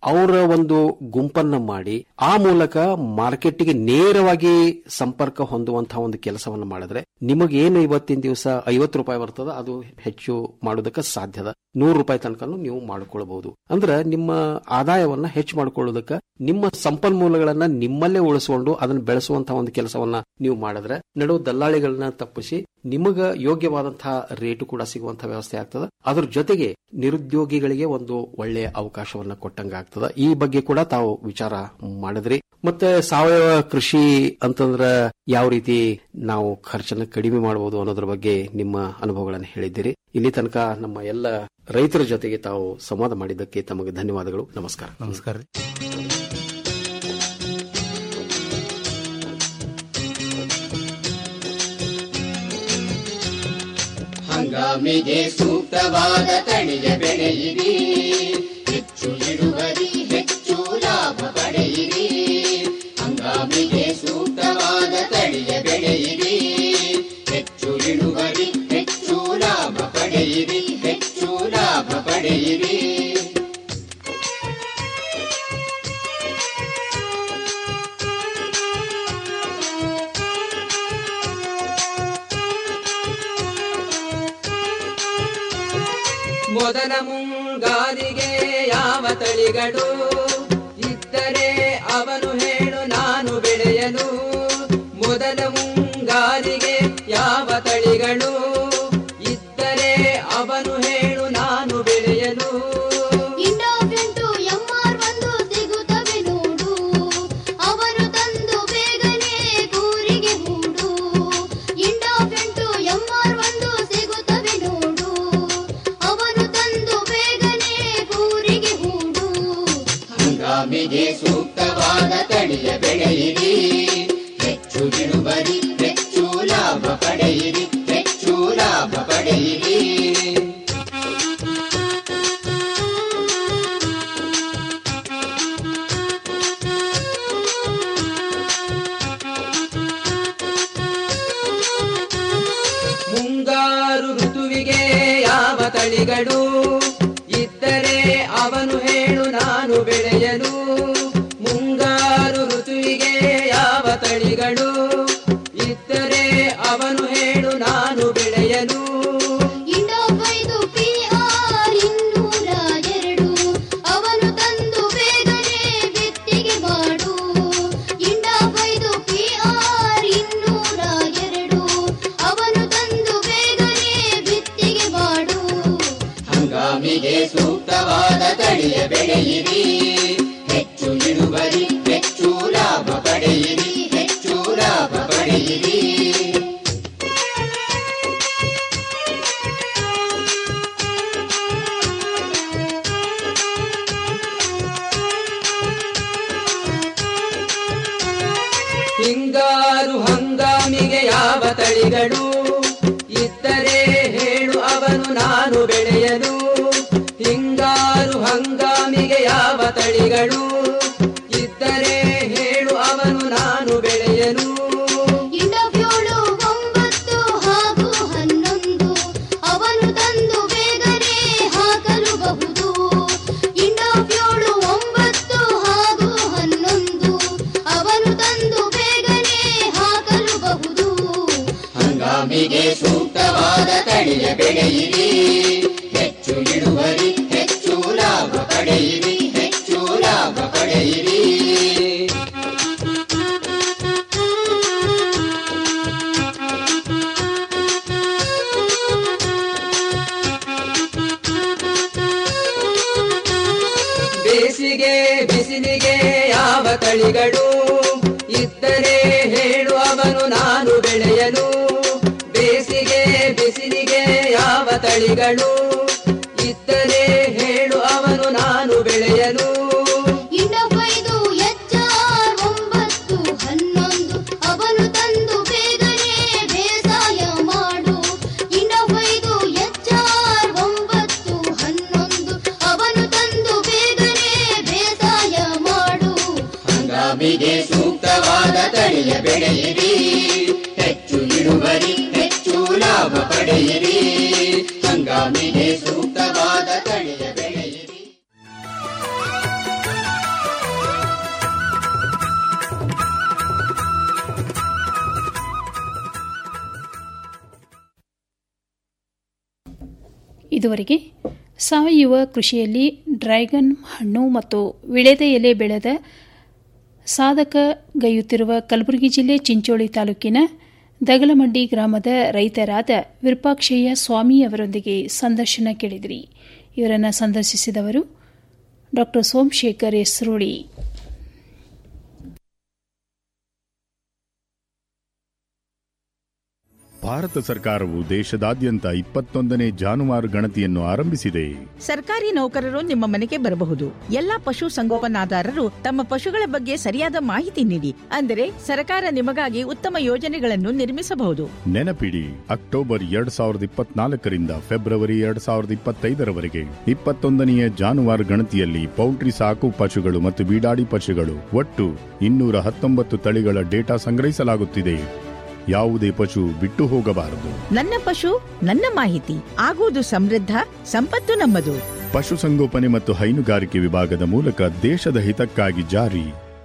ಅವರ ಒಂದು ಗುಂಪನ್ನ ಮಾಡಿ ಆ ಮೂಲಕ ಮಾರ್ಕೆಟ್ಗೆ ನೇರವಾಗಿ ಸಂಪರ್ಕ ಹೊಂದುವಂತಹ ಒಂದು ಕೆಲಸವನ್ನು ಮಾಡಿದ್ರೆ ನಿಮಗೆ ಏನು ಇವತ್ತಿನ ದಿವಸ ಐವತ್ತು ರೂಪಾಯಿ ಬರ್ತದ ಅದು ಹೆಚ್ಚು ಮಾಡೋದಕ್ಕೆ ಸಾಧ್ಯದ ನೂರು ರೂಪಾಯಿ ತನಕನೂ ನೀವು ಮಾಡಿಕೊಳ್ಬಹುದು ಅಂದ್ರೆ ನಿಮ್ಮ ಆದಾಯವನ್ನ ಹೆಚ್ಚು ಮಾಡಿಕೊಳ್ಳೋದಕ್ಕೆ ನಿಮ್ಮ ಸಂಪನ್ಮೂಲಗಳನ್ನ ನಿಮ್ಮಲ್ಲೇ ಉಳಿಸಿಕೊಂಡು ಅದನ್ನ ಬೆಳೆಸುವಂತಹ ಒಂದು ಕೆಲಸವನ್ನ ನೀವು ಮಾಡಿದ್ರೆ ನಡುವ ದಲ್ಲಾಳಿಗಳನ್ನ ತಪ್ಪಿಸಿ ನಿಮಗ ಯೋಗ್ಯವಾದಂತಹ ರೇಟು ಕೂಡ ಸಿಗುವಂತಹ ವ್ಯವಸ್ಥೆ ಆಗ್ತದೆ ಅದ್ರ ಜೊತೆಗೆ ನಿರುದ್ಯೋಗಿಗಳಿಗೆ ಒಂದು ಒಳ್ಳೆಯ ಅವಕಾಶವನ್ನ ಕೊಟ್ಟಂಗಾಗ್ತದ ಈ ಬಗ್ಗೆ ಕೂಡ ತಾವು ವಿಚಾರ ಮಾಡಿದ್ರಿ ಮತ್ತೆ ಸಾವಯವ ಕೃಷಿ ಅಂತಂದ್ರ ಯಾವ ರೀತಿ ನಾವು ಖರ್ಚನ್ನ ಕಡಿಮೆ ಮಾಡಬಹುದು ಅನ್ನೋದ್ರ ಬಗ್ಗೆ ನಿಮ್ಮ ಅನುಭವಗಳನ್ನು ಹೇಳಿದ್ದೀರಿ ಇಲ್ಲಿ ತನಕ ನಮ್ಮ ಎಲ್ಲ ರೈತರ ಜೊತೆಗೆ ತಾವು ಸಂವಾದ ಮಾಡಿದ್ದಕ್ಕೆ ತಮಗೆ ಧನ್ಯವಾದಗಳು ನಮಸ್ಕಾರ ನಮಸ್ಕಾರ ರೀ ಹಂಗಾಮಿಗೆ ಸೂಕ್ತವಾದ ತಳಿಯ ಬೆಳೆಯಿರಿ ಹೆಚ್ಚು ಇಳುವರಿ ಹೆಚ್ಚು ಲಾಭ ಪಡೆಯಿರಿ ಹಂಗಾಮಿಗೆ ಸೂಕ್ತವಾದ ತಳಿಯ ಬೆಳೆಯಿರಿ ಹೆಚ್ಚು ಇಳುವರಿ ಹೆಚ್ಚು ಲಾಭ ಪಡೆಯಿರಿ ಹೆಚ್ಚು ಲಾಭ ಪಡೆಯಿರಿ ಮೊದಲ ಮುಂಗಾರಿಗೆ ಯಾವ ತಳಿಗಳು ಇದ್ದರೆ ಅವನು ಹೇಳು ನಾನು ಬೆಳೆಯಲು ಮೊದಲ ಮುಂಗಾರಿಗೆ ಯಾವ ತಳಿಗಳು ಇದ್ದರೆ ಅವನು ಹೇಳು ನಾನು ಬೆಳೆಯಲು ಇಂಡೋಫೆಂಟು ಎಂಆರ್ ಒಂದು ಸಿಗುತ್ತವೆ ನೋಡು ಅವರು ತಂದು ಬೇಗನೆ ಕೂರಿಗೆ ಹೂಡು ಇಂಡೋಫೆಂಟು ಎಂಆರ್ ಒಂದು ಸಿಗುತ್ತವೆ ನೋಡು ಅವರು ತಂದು ಬೇಗನೆ ಕೂರಿಗೆ ಹೂಡು ಹಂಗಾಮಿಗೆ ಸೂಕ್ತವಾದ ತಳಿಯ ಬೆಳೆಯಿರಿ ಹೆಚ್ಚು ಇಳುವರಿ ಹೆಚ್ಚು ಲಾಭ ಪಡೆಯಿರಿ ಹೆಚ್ಚು ಲಾಭ ಪಡೆಯಿರಿ ಮುಂಗಾರು ಋತುವಿಗೆ ಯಾವ ತಳಿಗಳು ಇದ್ದರೆ ಅವನು ಹೇಳು ನಾನು ಬೆಳೆಯಲು ಮುಂಗಾರು ಋತುವಿಗೆ ಯಾವ ತಳಿಗಳು ಇದ್ದರೆ ಅವನು ಹೇಳು ನಾನು ಬೆಳೆಯಲು ಇಂಡೋಫೈದು ಪಿಆರ್ ಇನ್ನೂರ ಎರಡು ಅವನು ತಂದು ಬೇಗನೆ ಬಿತ್ತಿಗೆ ಮಾಡು ಇಂಡೋಫೈದು ಪಿಆರ್ ಇನ್ನೂರ ಎರಡು ಅವನು ತಂದು ಬೇಗನೆ ಬಿತ್ತಿಗೆ ಮಾಡು ಹಂಗಾಮಿಗೆ ಸೂಕ್ತವಾದ ತಳಿಯ ಬೆಳೆಯಿರಿ ಹೆಚ್ಚು ಇಳುವರಿ ಹೆಚ್ಚು ಲಾಭ ಪಡೆಯಿರಿ ಹೆಚ್ಚು ಲಾಭ ಪಡೆಯಿರಿ ಹಿಂಗಾರು ಹಂಗಾಮಿಗೆ ಯಾವ ತಳಿಗಳು ಇದ್ದರೆ ಹೇಳು ಅವನು ನಾನು ಬೆಳೆಯಲು ಹಿಂಗಾರು ಹಂಗಾಮಿಗೆ ಯಾವ ತಳಿಗಳು ಇದ್ದರೆ ಹೇಳು ಅವನು ನಾನು ಬೆಳೆಯಲು ಇಂಡೋಫ್ಯೂಳು ಒಂಬತ್ತು ಹಾಗೂ ಹನ್ನೊಂದು ಅವನು ತಂದು ಬೇಗನೆ ಹಾಕಲುಬಹುದು ಇಂಡೋಫ್ಯೂಳು ಒಂಬತ್ತು ಹಾಗೂ ಹನ್ನೊಂದು ಅವನು ತಂದು ಬೇಗನೆ ಹಾಕಲುಬಹುದು ಹಂಗಾಮಿಗೆ ಸೂಕ್ತವಾದ ತಳಿಯ ಬೆಳೆಯಿರಿ ಹೆಚ್ಚು ಇಳುವರಿ ಹೆಚ್ಚು ಲಾಭ ಪಡೆಯಿರಿ ಹೆಚ್ಚು ಲಾಭ ಪಡೆಯಿರಿ ಬೇಸಿಗೆ ಬಿಸಿಲಿಗೆ ಯಾವ ತಳಿಗಳು ಇದ್ದರೆ ಹೇಳು ಅವನು ನಾನು ಬೆಳೆಯಲು ಬೇಸಿಗೆ ಬಿಸಿಲಿಗೆ ಯಾವ ತಳಿಗಳು ಇದ್ದರೆ ಹೇಳು ಅವನು ನಾನು ಬೆಳೆಯಲು ಇಂಡೋಫೈದು ಎಚ್ಆರ್ ಒಂಬತ್ತು ಹನ್ನೊಂದು ಅವನು ತಂದು ಬೇಗನೆ ಬೇಸಾಯ ಮಾಡು ಇಂಡೋಫೈದು ಎಚ್ಆರ್ ಒಂಬತ್ತು ಹನ್ನೊಂದು ಅವನು ತಂದು ಬೇಗನೆ ಬೇಸಾಯ ಮಾಡು ಹಂಗಾಮಿಗೆ ಸೂಕ್ತವಾದ ತಳಿಯ ಬೆಳೆಯಿರಿ ಹೆಚ್ಚು ಇಳುವರಿ ಹೆಚ್ಚು ಲಾಭ ಪಡೆಯಿರಿ ಹಂಗಾಮಿಗೆ ಸೂಕ್ತವಾದ ತಳಿಯ ಬೆಳೆಯಿರಿ ಇದುವರೆಗೆ ಸಾವಯವ ಕೃಷಿಯಲ್ಲಿ ಡ್ರ್ಯಾಗನ್ ಹಣ್ಣು ಮತ್ತು ವಿಳೆದ ಎಲೆ ಬೆಳೆದ ಸಾಧಕಗೈಯುತ್ತಿರುವ ಕಲಬುರಗಿ ಜಿಲ್ಲೆ ಚಿಂಚೋಳಿ ತಾಲೂಕಿನ ದಗಲಮಂಡಿ ಗ್ರಾಮದ ರೈತರಾದ ವಿರೂಪಾಕ್ಷಯ್ಯ ಸ್ವಾಮಿ ಅವರೊಂದಿಗೆ ಸಂದರ್ಶನ ಕೇಳಿದಿರಿ ಇವರನ್ನು ಸಂದರ್ಶಿಸಿದವರು ಡಾ ಸೋಮಶೇಖರ್ ಎಸ್ರೋಳಿ ಭಾರತ ಸರ್ಕಾರವು ದೇಶದಾದ್ಯಂತ ಇಪ್ಪತ್ತೊಂದನೇ ಜಾನುವಾರು ಗಣತಿಯನ್ನು ಆರಂಭಿಸಿದೆ ಸರ್ಕಾರಿ ನೌಕರರು ನಿಮ್ಮ ಮನೆಗೆ ಬರಬಹುದು ಎಲ್ಲಾ ಪಶು ಸಂಗೋಪನಾದಾರರು ತಮ್ಮ ಪಶುಗಳ ಬಗ್ಗೆ ಸರಿಯಾದ ಮಾಹಿತಿ ನೀಡಿ ಅಂದರೆ ಸರ್ಕಾರ ನಿಮಗಾಗಿ ಉತ್ತಮ ಯೋಜನೆಗಳನ್ನು ನಿರ್ಮಿಸಬಹುದು ನೆನಪಿಡಿ ಅಕ್ಟೋಬರ್ ಎರಡ್ ಸಾವಿರದ ಇಪ್ಪತ್ನಾಲ್ಕರಿಂದ ಫೆಬ್ರವರಿ ಎರಡ್ ಸಾವಿರದ ಇಪ್ಪತ್ತೈದರವರೆಗೆ ಇಪ್ಪತ್ತೊಂದನೆಯ ಜಾನುವಾರು ಗಣತಿಯಲ್ಲಿ ಪೌಲ್ಟ್ರಿ ಸಾಕು ಪಶುಗಳು ಮತ್ತು ಬೀಡಾಡಿ ಪಶುಗಳು ಒಟ್ಟು ಇನ್ನೂರ ಹತ್ತೊಂಬತ್ತು ತಳಿಗಳ ಡೇಟಾ ಸಂಗ್ರಹಿಸಲಾಗುತ್ತಿದೆ ಯಾವುದೇ ಪಶು ಬಿಟ್ಟು ಹೋಗಬಾರದು ನನ್ನ ಪಶು ನನ್ನ ಮಾಹಿತಿ ಆಗುವುದು ಸಮೃದ್ಧ ಸಂಪತ್ತು ನಮ್ಮದು ಪಶುಸಂಗೋಪನೆ ಮತ್ತು ಹೈನುಗಾರಿಕೆ ವಿಭಾಗದ ಮೂಲಕ ದೇಶದ ಹಿತಕ್ಕಾಗಿ ಜಾರಿ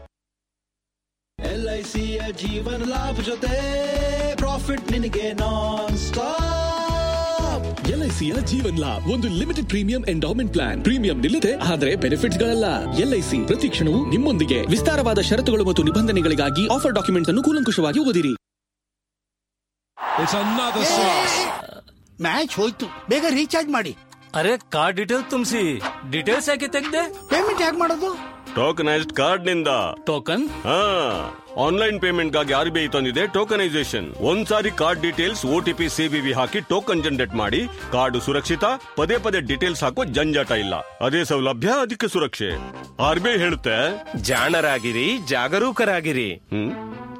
ಎಲ್ಐಸಿಯ ಜೀವನ ಲಾಭ ಜೊತೆ ಪ್ರಾಫಿಟ್ ನಿನಗೆ ನಾನ್ ಸ್ಟಾಪ್ ಎಲ್ಐಸಿಯ ಜೀವನ್ ಲಾಭ್ ಒಂದು limited premium endowment plan premium ನಿಲ್ಲದೆ ಆದರೆ ಬೆನಿಫಿಟ್ಸ್ ಗಳಲ್ಲ ಎಲ್ಐಸಿ ಪ್ರತಿ ಕ್ಷಣವೂ ನಿಮ್ಮೊಂದಿಗೆ ವಿಸ್ತಾರವಾದ ಷರತ್ತುಗಳು ಮತ್ತು ನಿಬಂಧನೆಗಳಿಗಾಗಿ ಆಫರ್ ಡಾಕ್ಯುಮೆಂಟ್ಸ್ ಅನ್ನು ಕೂಲಂಕುಷವಾಗಿ ಓದಿರಿ ಮ್ಯಾಚ್ ಹೋಯ್ತು ಬೇಗ ರೀಚಾರ್ಜ್ ಮಾಡಿ ಅರೆ ಕಾರ್ಡ್ ಡೀಟೇಲ್ ತುಂಬಿಸಿ ಡೀಟೇಲ್ಸ್ ಯಾಕೆ ತೆಗ್ದೆ ಪೇಮೆಂಟ್ ಹೇಗೆ ಮಾಡೋದು ಟೋಕನೈಸ್ಡ್ ಕಾರ್ಡ್ ನಿಂದ ಟೋಕನ್ ಹಾ ಆನ್ಲೈನ್ ಪೇಮೆಂಟ್ ಗಾಗಿ ಆರ್ ಬಿ ಐ ತಂದಿದೆ ಟೋಕನೈಸೇಷನ್ ಒಂದ್ಸಾರಿ ಕಾರ್ಡ್ ಡೀಟೇಲ್ಸ್ ಓಟಿಪಿ ಸಿಬಿವಿ ಹಾಕಿ ಟೋಕನ್ ಜನರೇಟ್ ಮಾಡಿ ಕಾರ್ಡ್ ಸುರಕ್ಷಿತ ಪದೇ ಪದೇ ಡೀಟೇಲ್ಸ್ ಹಾಕೋ ಜಂಜಾಟ ಇಲ್ಲ ಅದೇ ಸೌಲಭ್ಯ ಅದಕ್ಕೆ ಸುರಕ್ಷೆ ಆರ್ ಬಿ ಐ ಹೇಳುತ್ತೆ ಜಾಣರಾಗಿರಿ ಜಾಗರೂಕರಾಗಿರಿ ಹ್ಮ್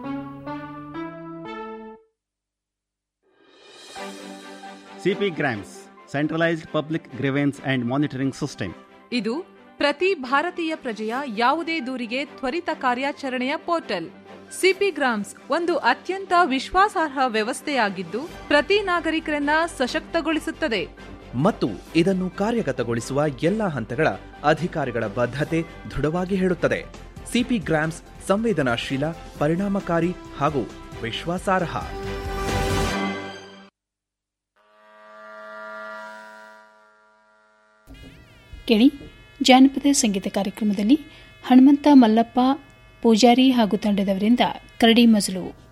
CP grams centralised public grievance and monitoring system ಇದು ಪ್ರತಿ ಭಾರತೀಯ ಪ್ರಜೆಯ ಯಾವುದೇ ದೂರಿಗೆ ತ್ವರಿತ ಕಾರ್ಯಾಚರಣೆಯ ಪೋರ್ಟಲ್ ಸಿಪಿ ಗ್ರಾಮ್ಸ್ ಒಂದು ಅತ್ಯಂತ ವಿಶ್ವಾಸಾರ್ಹ ವ್ಯವಸ್ಥೆಯಾಗಿದ್ದು ಪ್ರತಿ ನಾಗರಿಕರನ್ನ ಸಶಕ್ತಗೊಳಿಸುತ್ತದೆ ಮತ್ತು ಇದನ್ನು ಕಾರ್ಯಗತಗೊಳಿಸುವ ಎಲ್ಲಾ ಹಂತಗಳ ಅಧಿಕಾರಿಗಳ ಬದ್ಧತೆ ದೃಢವಾಗಿ ಹೇಳುತ್ತದೆ ಸಿಪಿ ಗ್ರಾಮ್ಸ್ ಸಂವೇದನಾಶೀಲ ಪರಿಣಾಮಕಾರಿ ಹಾಗೂ ವಿಶ್ವಾಸಾರ್ಹ ಕೇಳಿ ಜಾನಪದ ಸಂಗೀತ ಕಾರ್ಯಕ್ರಮದಲ್ಲಿ ಹನುಮಂತ ಮಲ್ಲಪ್ಪ ಪೂಜಾರಿ ಹಾಗೂ ತಂಡದವರಿಂದ ಕರಡಿ ಮಜಲು